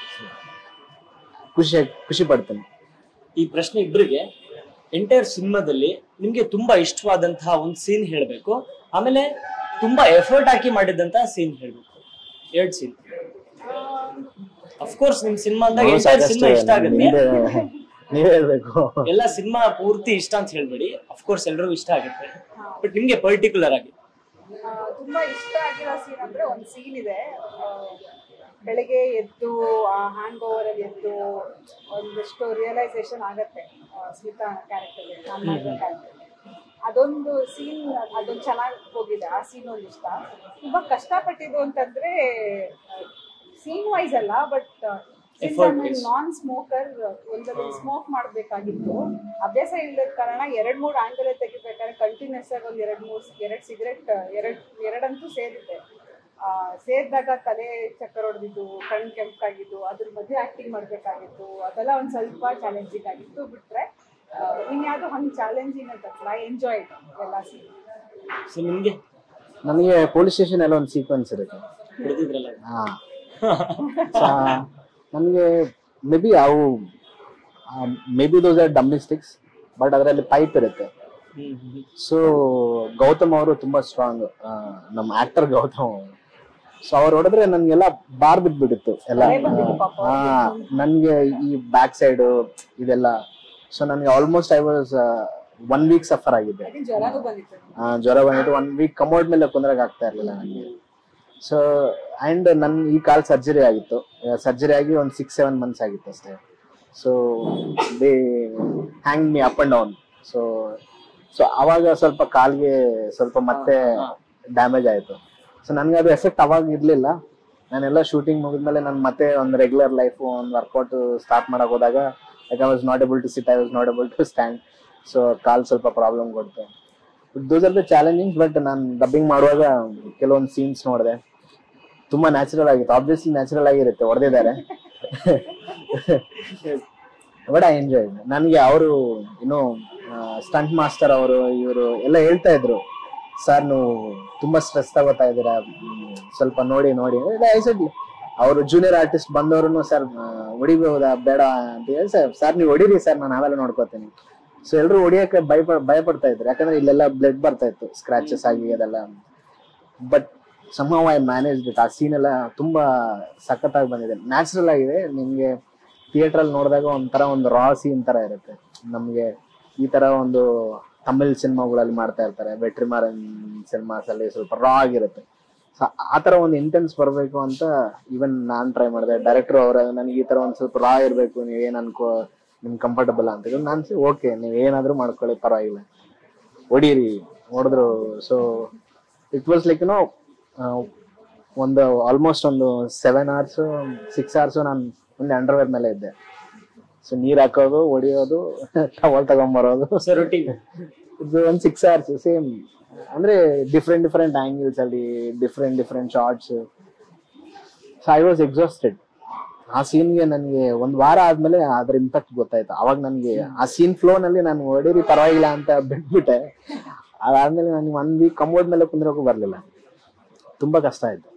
ಖುಷಿ ಖುಷಿ ಪಡ್ತೇನೆ ಈ ಪ್ರಶ್ನೆ ಇಬ್ಬರಿಗೆ ಎಂಟೈರ್ ಸಿನಿಮಾದಲ್ಲಿ ನಿಮ್ಗೆ ತುಂಬಾ ಇಷ್ಟವಾದಂತಹ ಒಂದು ಸೀನ್ ಹೇಳ್ಬೇಕು ಆಮೇಲೆ ತುಂಬಾ ಎಫರ್ಟ್ ಹಾಕಿ ಮಾಡಿದಂತಹ ಸೀನ್ ಹೇಳ್ಬೇಕು ಎರಡ್ ಸೀನ್ ಅಫ್ಕೋರ್ಸ್ ನಿಮ್ ಸಿನಿಮಾ ಅಂದಾಗ ಎಂಟೈರ್ ಸಿನಿಮಾ ಇಷ್ಟ ಆಗುತ್ತೆ ನೀವೇ- ನೀವೇ ಹೇಳ್ಬೇಕು ಎಲ್ಲ ಸಿನಿಮಾ ಪೂರ್ತಿ ಇಷ್ಟ ಅಂತ ಹೇಳ್ಬೇಡಿ ಅಫ್ಕೋರ್ಸ್ ಎಲ್ರಿಗೂ ಇಷ್ಟ ಆಗುತ್ತೆ ಬಟ್ ನಿಮ್ಗೆ ಪರ್ಟಿಕ್ಯುಲರ್ ಆಗಿ ಆ, ತುಂಬಾ ಇಷ್ಟ ಆಗಿರೋ ಸೀನ್ ಅಂದ್ರೆ ಒಂದು ಸೀನ್ ಇದೆ ಆ, ಬೆಳಗ್ಗೆ ಎದ್ದು ಆ ಹ್ಯಾಂಗ್ ಓವರ್ ಅಲ್ಲಿ ಎದ್ದು ಒಂದಷ್ಟು ರಿಯಲೈಸೇಷನ್ ಆಗತ್ತೆ ಆ, ಸ್ಮಿತಾ ಕ್ಯಾರೆಕ್ಟರ್ ಕ್ಯಾರೆಕ್ಟರ್ ಅದೊಂದು ಸೀನ್ ಅದೊಂದು ಚೆನ್ನಾಗಿ ಹೋಗಿದೆ ಆ ಸೀನ್ ಒಂದು ಇಷ್ಟ ತುಂಬಾ ಕಷ್ಟಪಟ್ಟಿದ್ದು ಅಂತಂದ್ರೆ ಸೀನ್ ವೈಸ್ ಅಲ್ಲ but Effort wise. Non smoker ಒಂದಲ್ಲಿ ಸ್ಮೋಕ್ ಮಾಡ್ಬೇಕಾಗಿತ್ತು ಅಭ್ಯಾಸ ಇಲ್ಲದ ಕಾರಣ ಎರಡ್ ಮೂರ್ ಆಂಗಲ್ ತೆಗಿಬೇಕಾದ್ರೆ ಕಂಟಿನ್ಯೂಸ್ ಆಗಿ ಒಂದ್ ಎರಡ್ ಮೂರ್ ಎರಡ್ ಸಿಗರೆಟ್ ಎರಡ್ ಎರಡಂತೂ ಸೇರಿದ್ದೆ ಆ, ಸೇರಿದಾಗ ತಲೆ ಚಕ್ಕರ್ ಹೊಡೆದಿದ್ದು ಕಣ್ ಕೆಂಪಾಗಿದ್ದು ಅದ್ರ ಮಧ್ಯೆ ಆಕ್ಟಿಂಗ್ ಮಾಡ್ಬೇಕಾಗಿತ್ತು ಅದೆಲ್ಲ ಒಂದ್ ಸ್ವಲ್ಪ ಚಾಲೆಂಜಿಂಗ್ ಆಗಿತ್ತು ಬಿಟ್ರೆ ಆ, ಇನ್ಯಾವುದು ಹಂಗ್ ಚಾಲೆಂಜಿಂಗ್ ಅಂತ ಐ ಎಂಜಾಯ್ ಎಲ್ಲ ಸೀನ್ ಸೊ ನಿಮ್ಗೆ ನನಗೆ ಪೊಲೀಸ್ ಸ್ಟೇಷನ್ ಎಲ್ಲ ಒಂದು ಸೀಕ್ವೆನ್ಸ್ ಇರುತ್ತೆ ಹಿಡಿದಿದ್ರಲ್ಲ ಹಾ ನನಗೆ ಮೇ ಬಿ ಅವು may be those are dummy sticks but ಅದರಲ್ಲಿ ಪೈಪ್ ಇರುತ್ತೆ ಹ್ಮ್ ಹ್ಮ್ ಸೊ ಗೌತಮ್ ಅವರು ತುಂಬಾ ಸ್ಟ್ರಾಂಗ್ ನಮ್ಮ ಆಕ್ಟರ್ ಗೌತಮ್ ಅವರು ಸೊ ಅವ್ರು ಹೊಡೆದ್ರೆ ನನ್ಗೆಲ್ಲ ಬಾರ್ ಬಿದ್ಬಿಟ್ಟಿತ್ತು ಎಲ್ಲ ಭಯ ಬಂದಿತ್ತು ಪಾಪ ಹಾ ನನ್ಗೆ ಈ ಬ್ಯಾಕ್ ಸೈಡ್ ಇದೆಲ್ಲ ಸೊ ನನ್ಗೆ almost I was one week suffer ಆಗಿದ್ದೆ ಅದಕ್ಕೆ ಜ್ವರನೂ ಬಂದಿತ್ತು ಆ, ಜ್ವರ ಬಂದಿತ್ತು ಒನ್ ವೀಕ್ ಕಮೋಡ್ ಮೇಲೆ ಕುಂದ್ರಕ್ ಆಗ್ತಾ ಇರ್ಲಿಲ್ಲ ನನಗೆ ಸೊ ಅಂಡ್ ನನ್ ಈ ಕಾಲ್ ಸರ್ಜರಿ ಆಗಿತ್ತು ಸರ್ಜರಿ ಆಗಿ ಒಂದು ಸಿಕ್ಸ್ ಸೆವೆನ್ ಮಂತ್ಸ್ ಆಗಿತ್ತು ಅಷ್ಟೇ so they hang me up and down so so ಅವಾಗ ಸ್ವಲ್ಪ ಕಾಲ್ಗೆ ಸ್ವಲ್ಪ ಮತ್ತೆ ಡ್ಯಾಮೇಜ್ ಆಯ್ತು ಸೊ ನನ್ಗೆ ಅದು ಎಫೆಕ್ಟ್ ಅವಾಗ ಇರ್ಲಿಲ್ಲ ನಾನೆಲ್ಲ ಶೂಟಿಂಗ್ ಮುಗಿದ್ಮೇಲೆ ನಾನು ಮತ್ತೆ ಒಂದು ರೆಗ್ಯುಲರ್ ಲೈಫ್ ಒಂದು ವರ್ಕೌಟ್ ಸ್ಟಾರ್ಟ್ ಮಾಡಕ್ ಹೋದಾಗ ಯಾಕೆ I was not able to sit I was not able to stand so ಕಾಲ್ ಸ್ವಲ್ಪ ಪ್ರಾಬ್ಲಮ್ ಕೊಡ್ತು those are the challenging but ನಾನು ಡಬ್ಬಿಂಗ್ ಮಾಡುವಾಗ ಕೆಲವೊಂದು ಸೀನ್ಸ್ ನೋಡಿದೆ ತುಂಬಾ ನ್ಯಾಚುರಲ್ ಆಗಿತ್ತು ಆಬ್ವಿಯಸ್ಲಿ ನ್ಯಾಚುರಲ್ ಆಗಿರುತ್ತೆ ಹೊಡೆದಿದ್ದಾರೆ ಬಟ್ ಐ ಎಂಜಾಯ್ ನನಗೆ ಅವರು ಇನ್ನು ಸ್ಟಂಟ್ ಮಾಸ್ಟರ್ ಅವರು ಇವರು ಎಲ್ಲ ಹೇಳ್ತಾ ಇದ್ರು ಸರ್ ನೀವು ತುಂಬಾ ಸ್ಟ್ರೆಸ್ ತಗೋತಾ ಇದ್ದೀರಾ ಹ್ಮ್, ಸ್ವಲ್ಪ ನೋಡಿ ನೋಡಿ ಅವರು ಜೂನಿಯರ್ ಆರ್ಟಿಸ್ಟ್ ಬಂದವರು ಸರ್ ಹೊಡಿಬಹುದಾ ಬೇಡ ಅಂತ ಹೇಳಿ ಸರ್ ಸರ್ ನೀವು ಹೊಡೀರಿ ಸರ್ ನಾನು ಆಮೇಲೆ ನೋಡ್ಕೋತೀನಿ ಸೊ ಎಲ್ಲರೂ ಹೊಡಿಯಕ್ಕೆ ಭಯ ಭಯ ಪಡ್ತಾ ಇದ್ರು ಯಾಕಂದ್ರೆ ಇಲ್ಲೆಲ್ಲ ಬ್ಲಡ್ ಬರ್ತಾ ಇತ್ತು ಸ್ಕ್ರಾಚಸ್ ಆಗಿ ಅದೆಲ್ಲ but somehow I manage it ಆ ಸೀನ್ ಎಲ್ಲ ತುಂಬಾ ಸಖತ್ತಾಗಿ ಬಂದಿದೆ ನ್ಯಾಚುರಲ್ ಆಗಿದೆ ನಿಮ್ಗೆ ಥಿಯೇಟರ್ ಅಲ್ಲಿ ನೋಡಿದಾಗ ಒಂಥರ ಒಂದು ರಾ ಸೀನ್ ತರ ಇರುತ್ತೆ ನಮ್ಗೆ ಈ ತರ ಒಂದು ತಮಿಳ್ ಸಿನಿಮಾಗಳಲ್ಲಿ ಮಾಡ್ತಾ ಇರ್ತಾರೆ ವೆಟ್ರಿಮಾರನ್ ಸಿನಿಮಾಸ್ ಅಲ್ಲಿ ಸ್ವಲ್ಪ ರಾ ಆಗಿರುತ್ತೆ ಸೊ ಆ ತರ ಒಂದು ಇಂಟೆನ್ಸ್ ಬರಬೇಕು ಅಂತ ಈವನ್ ನಾನ್ ಟ್ರೈ ಮಾಡಿದೆ ಡೈರೆಕ್ಟರ್ ಅವರ ನನಗೆ ಈ ತರ ಒಂದ್ ಸ್ವಲ್ಪ ರಾ ಇರಬೇಕು ನೀವು ಏನ್ ಅನ್ಕೋ ನಿಮ್ಗೆ ಕಂಫರ್ಟಬಲ್ ಅಂತ ನಾನು ಓಕೆ ನೀವು ಏನಾದ್ರೂ ಮಾಡ್ಕೊಳ್ಳಿ ಪರವಾಗಿಲ್ಲ ಹೊಡೀರಿ ಹೊಡೆದ್ರು so it was like no ಒಂದು ಆಲ್ಮೋಸ್ಟ್ ಒಂದು ಸೆವೆನ್ ಅವರ್ಸ್ ಸಿಕ್ಸ್ ಅವರ್ಸ್ ನಾನು ಮುಂದೆ ಅಂಡರ್ವೇರ್ ಮೇಲೆ ಇದ್ದೆ ಸೊ ನೀರ್ ಹಾಕೋದು ಹೊಡಿಯೋದು ಟವಲ್ ತಗೊಂಬರೋದು ಸೊ ರೊಟೀನ್ ಇದು ಒಂದು ಸಿಕ್ಸ್ ಅವರ್ಸ್ ಸೇಮ್ ಅಂದ್ರೆ ಡಿಫ್ರೆಂಟ್ ಡಿಫ್ರೆಂಟ್ ಆಂಗಲ್ಸ್ ಅಲ್ಲಿ different different shots so I was exhausted ಆ ಸೀನ್ಗೆ ನನಗೆ ಒಂದ್ ವಾರ ಆದ್ಮೇಲೆ ಅದ್ರ ಇಂಪ್ಯಾಕ್ಟ್ ಗೊತ್ತಾಯ್ತು ಅವಾಗ ನನಗೆ ಆ ಸೀನ್ ಫ್ಲೋ ನಲ್ಲಿ ನಾನು ಹೊಡೀರಿ ಪರವಾಗಿಲ್ಲ ಅಂತ ಬಿಟ್ಬಿಟ್ಟೆ ಅದಾದ್ಮೇಲೆ ನನಗೆ ಒನ್ ವೀಕ್ ಕಂಬೋಡ್ ಮೇಲೆ ಕುಂದ್ರಕ್ಕೂ ಬರ್ಲಿಲ್ಲ ತುಂಬಾ ಕಷ್ಟ ಆಯ್ತು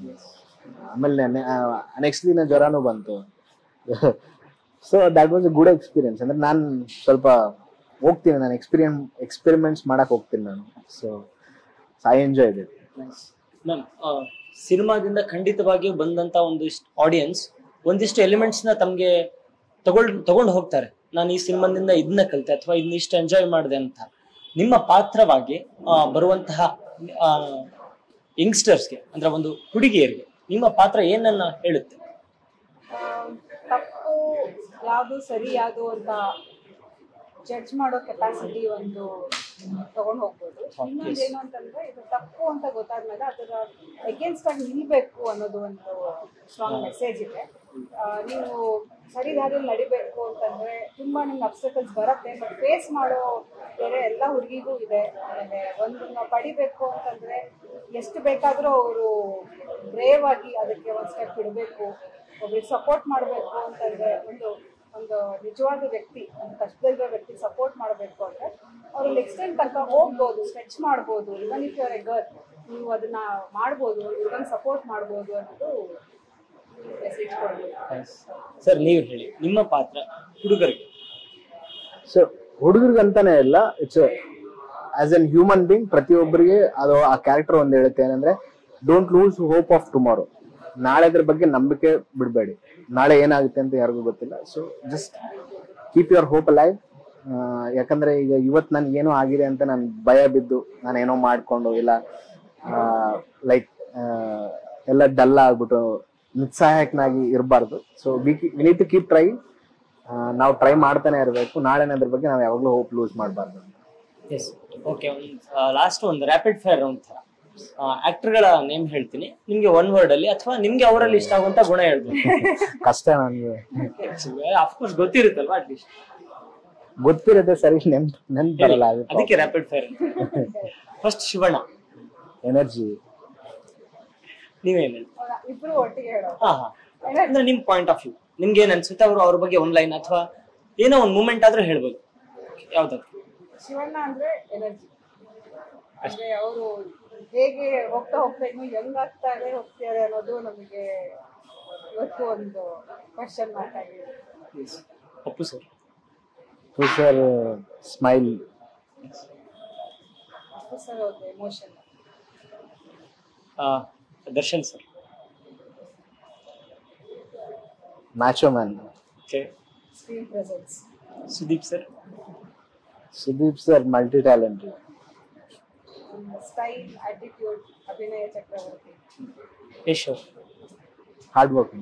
ಆಮೇಲೆ ನೆಕ್ಸ್ಟ್ ದಿನ ಜ್ವರನೂ ಬಂತು so that was a good experience ಅಂದ್ರೆ ನಾನು ಸ್ವಲ್ಪ ಹೋಗ್ತೀನಿ ನಾನು ಎಕ್ಸ್ಪೀರಿಯನ್ ಎಕ್ಸ್ಪೆರಿಮೆಂಟ್ಸ್ ಮಾಡಕ್ ಹೋಗ್ತೀನಿ ನಾನು so I enjoy it ma'am ಸಿನಿಮಾದಿಂದ ಖಂಡಿತವಾಗಿಯೂ ಬಂದಂತ ಒಂದಿಷ್ಟು ಆಡಿಯನ್ಸ್ ಒಂದಿಷ್ಟು ಎಲಿಮೆಂಟ್ಸ್ ನ ತಮ್ಗೆ ತಗೊಳ್ ತಗೊಂಡು ಹೋಗ್ತಾರೆ ನಾನು ಈ ಸಿನಿಮಾದಿಂದ ಇದನ್ನ ಕಲಿತೆ ಅಥವಾ ಇದನ್ನ ಇಷ್ಟು ಎಂಜಾಯ್ ಮಾಡಿದೆ ಅಂತ ನಿಮ್ಮ ಪಾತ್ರವಾಗಿ ಆ, ಬರುವಂತಹ ಯಂಗ್ಸ್ಟರ್ಸ್ಗೆ ಅಂದ್ರೆ ಒಂದು ಹುಡುಗಿಯರಿಗೆ ನಿಮ್ಮ ಪಾತ್ರ ಏನನ್ನ ಹೇಳುತ್ತೆ ಆಮ್, ತಪ್ಪು ಯಾವುದು ಸರಿ ಯಾವುದು ಅಂತ ಜಡ್ಜ್ ಮಾಡೋ ಕೆಪಾಸಿಟಿ ಒಂದು ತಗೊಂಡು ಹೋಗ್ಬೋದು ಇನ್ನೊಂದು ಏನು ಅಂತಂದ್ರೆ ಇದು ತಪ್ಪು ಅಂತ ಗೊತ್ತಾದ್ಮೇಲೆ ಅದರ ಅಗೇನ್ಸ್ಟ್ ಆಗಿ ನಿಲ್ಬೇಕು ಅನ್ನೋದು ಒಂದು ಸ್ಟ್ರಾಂಗ್ ಮೆಸೇಜ್ ಇದೆ ಆ, ನೀವು ಸರಿ ದಾರಿಯಲ್ಲಿ ನಡಿಬೇಕು ಅಂತಂದ್ರೆ ತುಂಬಾ ನಿಮ್ಗೆ ಅಬ್ಸ್ಟಕಲ್ಸ್ ಬರುತ್ತೆ ಬಟ್ ಫೇಸ್ ಮಾಡೋ ಬೇರೆ ಎಲ್ಲ ಹುಡುಗಿಗೂ ಇದೆ ಆಮೇಲೆ ಒಂದನ್ನ ಪಡಿಬೇಕು ಅಂತಂದ್ರೆ ಎಷ್ಟು ಬೇಕಾದರೂ ಅವರು ಬ್ರೇವ್ ಆಗಿ ಅದಕ್ಕೆ ಒಂದು ಸ್ಟೆಪ್ ಇಡಬೇಕು ಒಬ್ರಿಗೆ ಸಪೋರ್ಟ್ ಮಾಡಬೇಕು ಅಂತಂದ್ರೆ ಒಂದು ಒಂದು ನಿಜವಾದ ವ್ಯಕ್ತಿ ಒಂದು ಕಷ್ಟದಲ್ಲಿರೋ ವ್ಯಕ್ತಿ ಸಪೋರ್ಟ್ ಮಾಡಬೇಕು ಅಂದ್ರೆ ಅವರು ಒಂದು ಎಕ್ಸ್ಟೆಂಟ್ ತನಕ ಹೋಗ್ಬೋದು ಸ್ಟ್ರೆಚ್ ಮಾಡ್ಬೋದು even if you're a girl ನೀವು ಅದನ್ನ ಮಾಡ್ಬೋದು ಇವನ್ ಸಪೋರ್ಟ್ ಮಾಡ್ಬೋದು ಅನ್ನೋದು ಮೆಸೇಜ್ ಕೊಡ್ಬೋದು ಸರ್ ನೀವು ಹೇಳಿ ನಿಮ್ಮ ಪಾತ್ರ ಹುಡುಗರಿಗೆ ಸೊ ಹುಡುಗರಿಗಂತಾನೆ ಇಲ್ಲ it's as an human being ಪ್ರತಿಯೊಬ್ಬರಿಗೆ ಅದು ಆ ಕ್ಯಾರೆಕ್ಟರ್ ಒಂದು ಹೇಳುತ್ತೆ ಏನಂದ್ರೆ don't lose hope of tomorrow ನಾಳೆದ್ರ ಬಗ್ಗೆ ನಂಬಿಕೆ ಬಿಡಬೇಡಿ ನಾಳೆ ಏನಾಗುತ್ತೆ ಅಂತ ಯಾರಿಗೂ ಗೊತ್ತಿಲ್ಲ so just keep your hope live ಯಾಕಂದ್ರೆ ಈಗ ಇವತ್ತು ನನ್ಗೇನೋ ಆಗಿದೆ ಅಂತ ನಾನು ಭಯ ಬಿದ್ದು ನಾನು ಏನೋ ಮಾಡ್ಕೊಂಡು ಇಲ್ಲ ಲೈಕ್ ಎಲ್ಲ ಡಲ್ ಆಗ್ಬಿಟ್ಟು ನಿಸ್ಸಹಾಯಕನಾಗಿ ಇರಬಾರ್ದು so we need to keep try ನಾವು ಟ್ರೈ ಮಾಡ್ತಾನೆ ಇರಬೇಕು ನಾಳೆನ ಅದ್ರ ಬಗ್ಗೆ ನಾವು ಯಾವಾಗಲೂ ಹೋಪ್ ಲೂಸ್ ಮಾಡಬಾರ್ದು ಎಸ್ ಓಕೆ ಒಂದು ಲಾಸ್ಟ್ ಒಂದು ರ್ಯಾಪಿಡ್ ಫೈರ್ ರೌಂಡ್ ಥರ ಆಕ್ಟರ್ಗಳ ನೇಮ್ ಹೇಳ್ತೀನಿ ನಿಮ್ಗೆ ಒನ್ ವರ್ಡ್ ಅಲ್ಲಿ ಅಥವಾ ನಿಮ್ಗೆ ಅವರಲ್ಲಿ ಇಷ್ಟ ಆಗುವಂತ ಗುಣ ಹೇಳ್ಬೇಕು ಕಷ್ಟ ನನಗೆ ಅಫ್ಕೋರ್ಸ್ ಗೊತ್ತಿರುತ್ತಲ್ವಾ ಅಟ್ಲೀಸ್ಟ್ ಗೊತ್ತಿರುತ್ತೆ ಸರಿ ನೆನ್ಪ್ ನೆನ್ಪ್ ಬರಲ್ಲ ಅದಕ್ಕೆ rapid fire first Shivanna energy ನೀವೇನ್ ಹೇಳಿ ಇಬ್ರು ಒಟ್ಟಿಗೆ ಹೇಳೋದು ಹಾ ಹಾ ಅಂದ್ರೆ ನಿಮ್ ಪಾಯಿಂಟ್ ಆಫ್ ವ್ಯೂ ನಿಮ್ಗೆ ಏನ್ ಅನ್ಸುತ್ತೆ ಅವರು ಅವ್ರ ಬಗ್ಗೆ ಒಂದ್ ಲೈನ್ ಅಥವಾ ಏನೋ ಒಂದು ಮೂಮೆಂಟ್ ಆದ್ರೂ ಹೇಳ್ಬೋದು ಯಾವ್ದಾದ್ರು ಶಿವಣ್ಣ ಅಂದ್ರೆ ಎನರ್ಜಿ ಅಂದ್ರೆ ಅವರು ಹೇಗೆ ಹೋಗ್ತಾ ಹೋಗ್ತಾ ಇನ್ನು ಯಂಗ್ ಆಗ್ತಾರೆ ಹೋಗ್ತಾರೆ ಅನ್ನೋದು ನಮಗೆ ಇವತ್ತು ಒಂದು ಕ್ವಶನ್ ಮಾರ್ಕ್ ಆಗಿದೆ Appu sir sir smile sir ಒಂದು emotion Darshan sir macho man okay screen presence Sudeep sir Sudeep sir multi talented style attitude Abhinaya Chakravarthy Yash ಅವ್ರು ಹಾರ್ಡ್ ವರ್ಕಿಂಗ್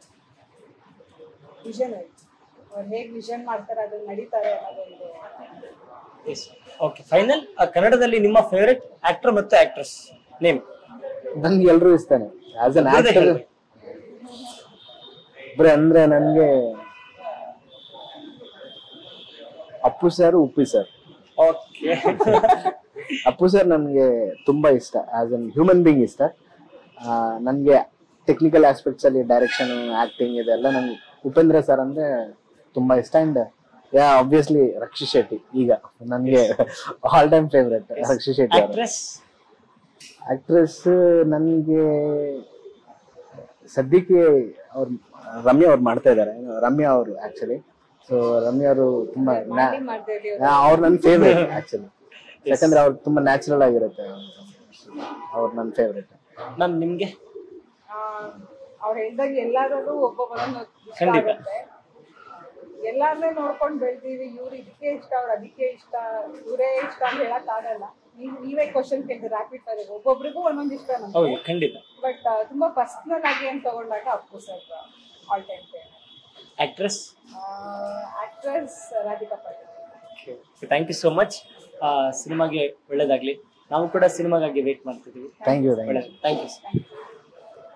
ವಿಷನ್ ಅವ್ರು ಹೇಗೆ ವಿಷನ್ ಮಾಡ್ತಾರೆ ಅದನ್ನ ನಡೀತಾರೆ ಅನ್ನೋದೊಂದು ಎಸ್ ಓಕೆ ಫೈನಲ್ ಕನ್ನಡದಲ್ಲಿ ನಿಮ್ಮ ಫೇವರೆಟ್ ಆಕ್ಟರ್ ಮತ್ತು ಆಕ್ಟ್ರೆಸ್ ನೇಮ್ ನನ್ಗೆ ಎಲ್ರು ಇಷ್ಟಾನೆ ಆಸ್ ಅನ್ ಇಬ್ರದ್ದೇ ಆಕ್ಟರ್ ಹೇಳ್ಬೇಕು. ಇಬ್ರೆ ಅಂದ್ರೆ ನನ್ಗೆ Appu sir Uppi sir okay Appu sir ನನಗೆ ತುಂಬಾ ಇಷ್ಟ ಆಸ್ ಅನ್ ಹ್ಯೂಮನ್ ಬೀಯಿಂಗ್ ಇಷ್ಟ ನನಗೆ ಟೆಕ್ನಿಕಲ್ ಆಸ್ಪೆಕ್ಟ್ಸ್ ಅಲ್ಲಿ ಡೈರೆಕ್ಷನ್ ಆಕ್ಟಿಂಗ್ ಇದೆಲ್ಲ ನನ್ಗೆ ಉಪೇಂದ್ರ ಸರ್ ಅಂದ್ರೆ ತುಂಬಾ ಇಷ್ಟ and yeah obviously Rakshit Shetty ಈಗ ನನಗೆ all time favourite Rakshit Shetty ಅವರು ಆಕ್ಟ್ರೆಸ್ ಆಕ್ಟ್ರೆಸ್ ನನಗೆ ಸದ್ಯಕ್ಕೆ ಅವ್ರು ರಮ್ಯಾ ಅವ್ರು ಮಾಡ್ತಾ ಇದ್ದಾರೆ ರಮ್ಯಾ ಅವರು ಆಕ್ಚುಲಿ ಸೊ ರಮ್ಯಾ ಅವರು ತುಂಬಾ ಮಾಡಿ ಮಾಡ್ದೇವಿ ಅವ್ರು ನನ್ನ ಫೇವ್ರೇಟ್ ಆಕ್ಚುಲಿ ಯಾಕಂದ್ರೆ ಅವ್ರು ತುಂಬಾ ನ್ಯಾಚುರಲ್ ಆಗಿರುತ್ತೆ ಅವ್ರು ನನ್ನ ಫೇವ್ರೇಟ್ ಮ್ಯಾಮ್ ನಿಮ್ಗೆ ಅವ್ರು ಹೇಳ್ದಾಗ ಎಲ್ಲಾದ್ರೂ ಒಬ್ಬೊಬ್ಬರನ್ನು ಇಷ್ಟ ಖಂಡಿತ. ಆಗುತ್ತೆ ಎಲ್ಲಾರನ್ನೇ ನೋಡ್ಕೊಂಡು ಬೆಳ್ದೀವಿ ಇವ್ರು ಇದಕ್ಕೆ ಇಷ್ಟ ಅವ್ರು ಅದಕ್ಕೆ ಇಷ್ಟ ಇವರೇ ಇಷ್ಟ ಅಂತ ಹೇಳಕ್ ಆಗಲ್ಲ ನೀವು ನೀವೇ ಕ್ವಶನ್ ಕೇಳಿದ್ರೆ ರ್ಯಾಪಿಡ್ ಫೈರ್ ಒಬ್ಬೊಬ್ರಿಗೂ ಒಂದೊಂದು ಇಷ್ಟ ಹೌದು ನಮ್ಗೆ ಖಂಡಿತ ಬಟ್ ತುಂಬಾ ಪರ್ಸನಲ್ ಆಗಿ ಅಂತ ತಗೊಂಡಾಗ Appu sir all time actress actress Radhika Patil thank you so much ಸಿನಿಮಾಗೆ ಒಳ್ಳೇದಾಗ್ಲಿ ನಾವು ಕೂಡ ಸಿನಿಮಾಗಾಗಿ ವೇಟ್ ಮಾಡ್ತಿದ್ದೀವಿ ಥ್ಯಾಂಕ್ ಯು ಥ್ಯಾಂಕ್ ಯು ಒಳ್ಳೇದು ಥ್ಯಾಂಕ್ ಯು ಥ್ಯಾಂಕ್ ಯು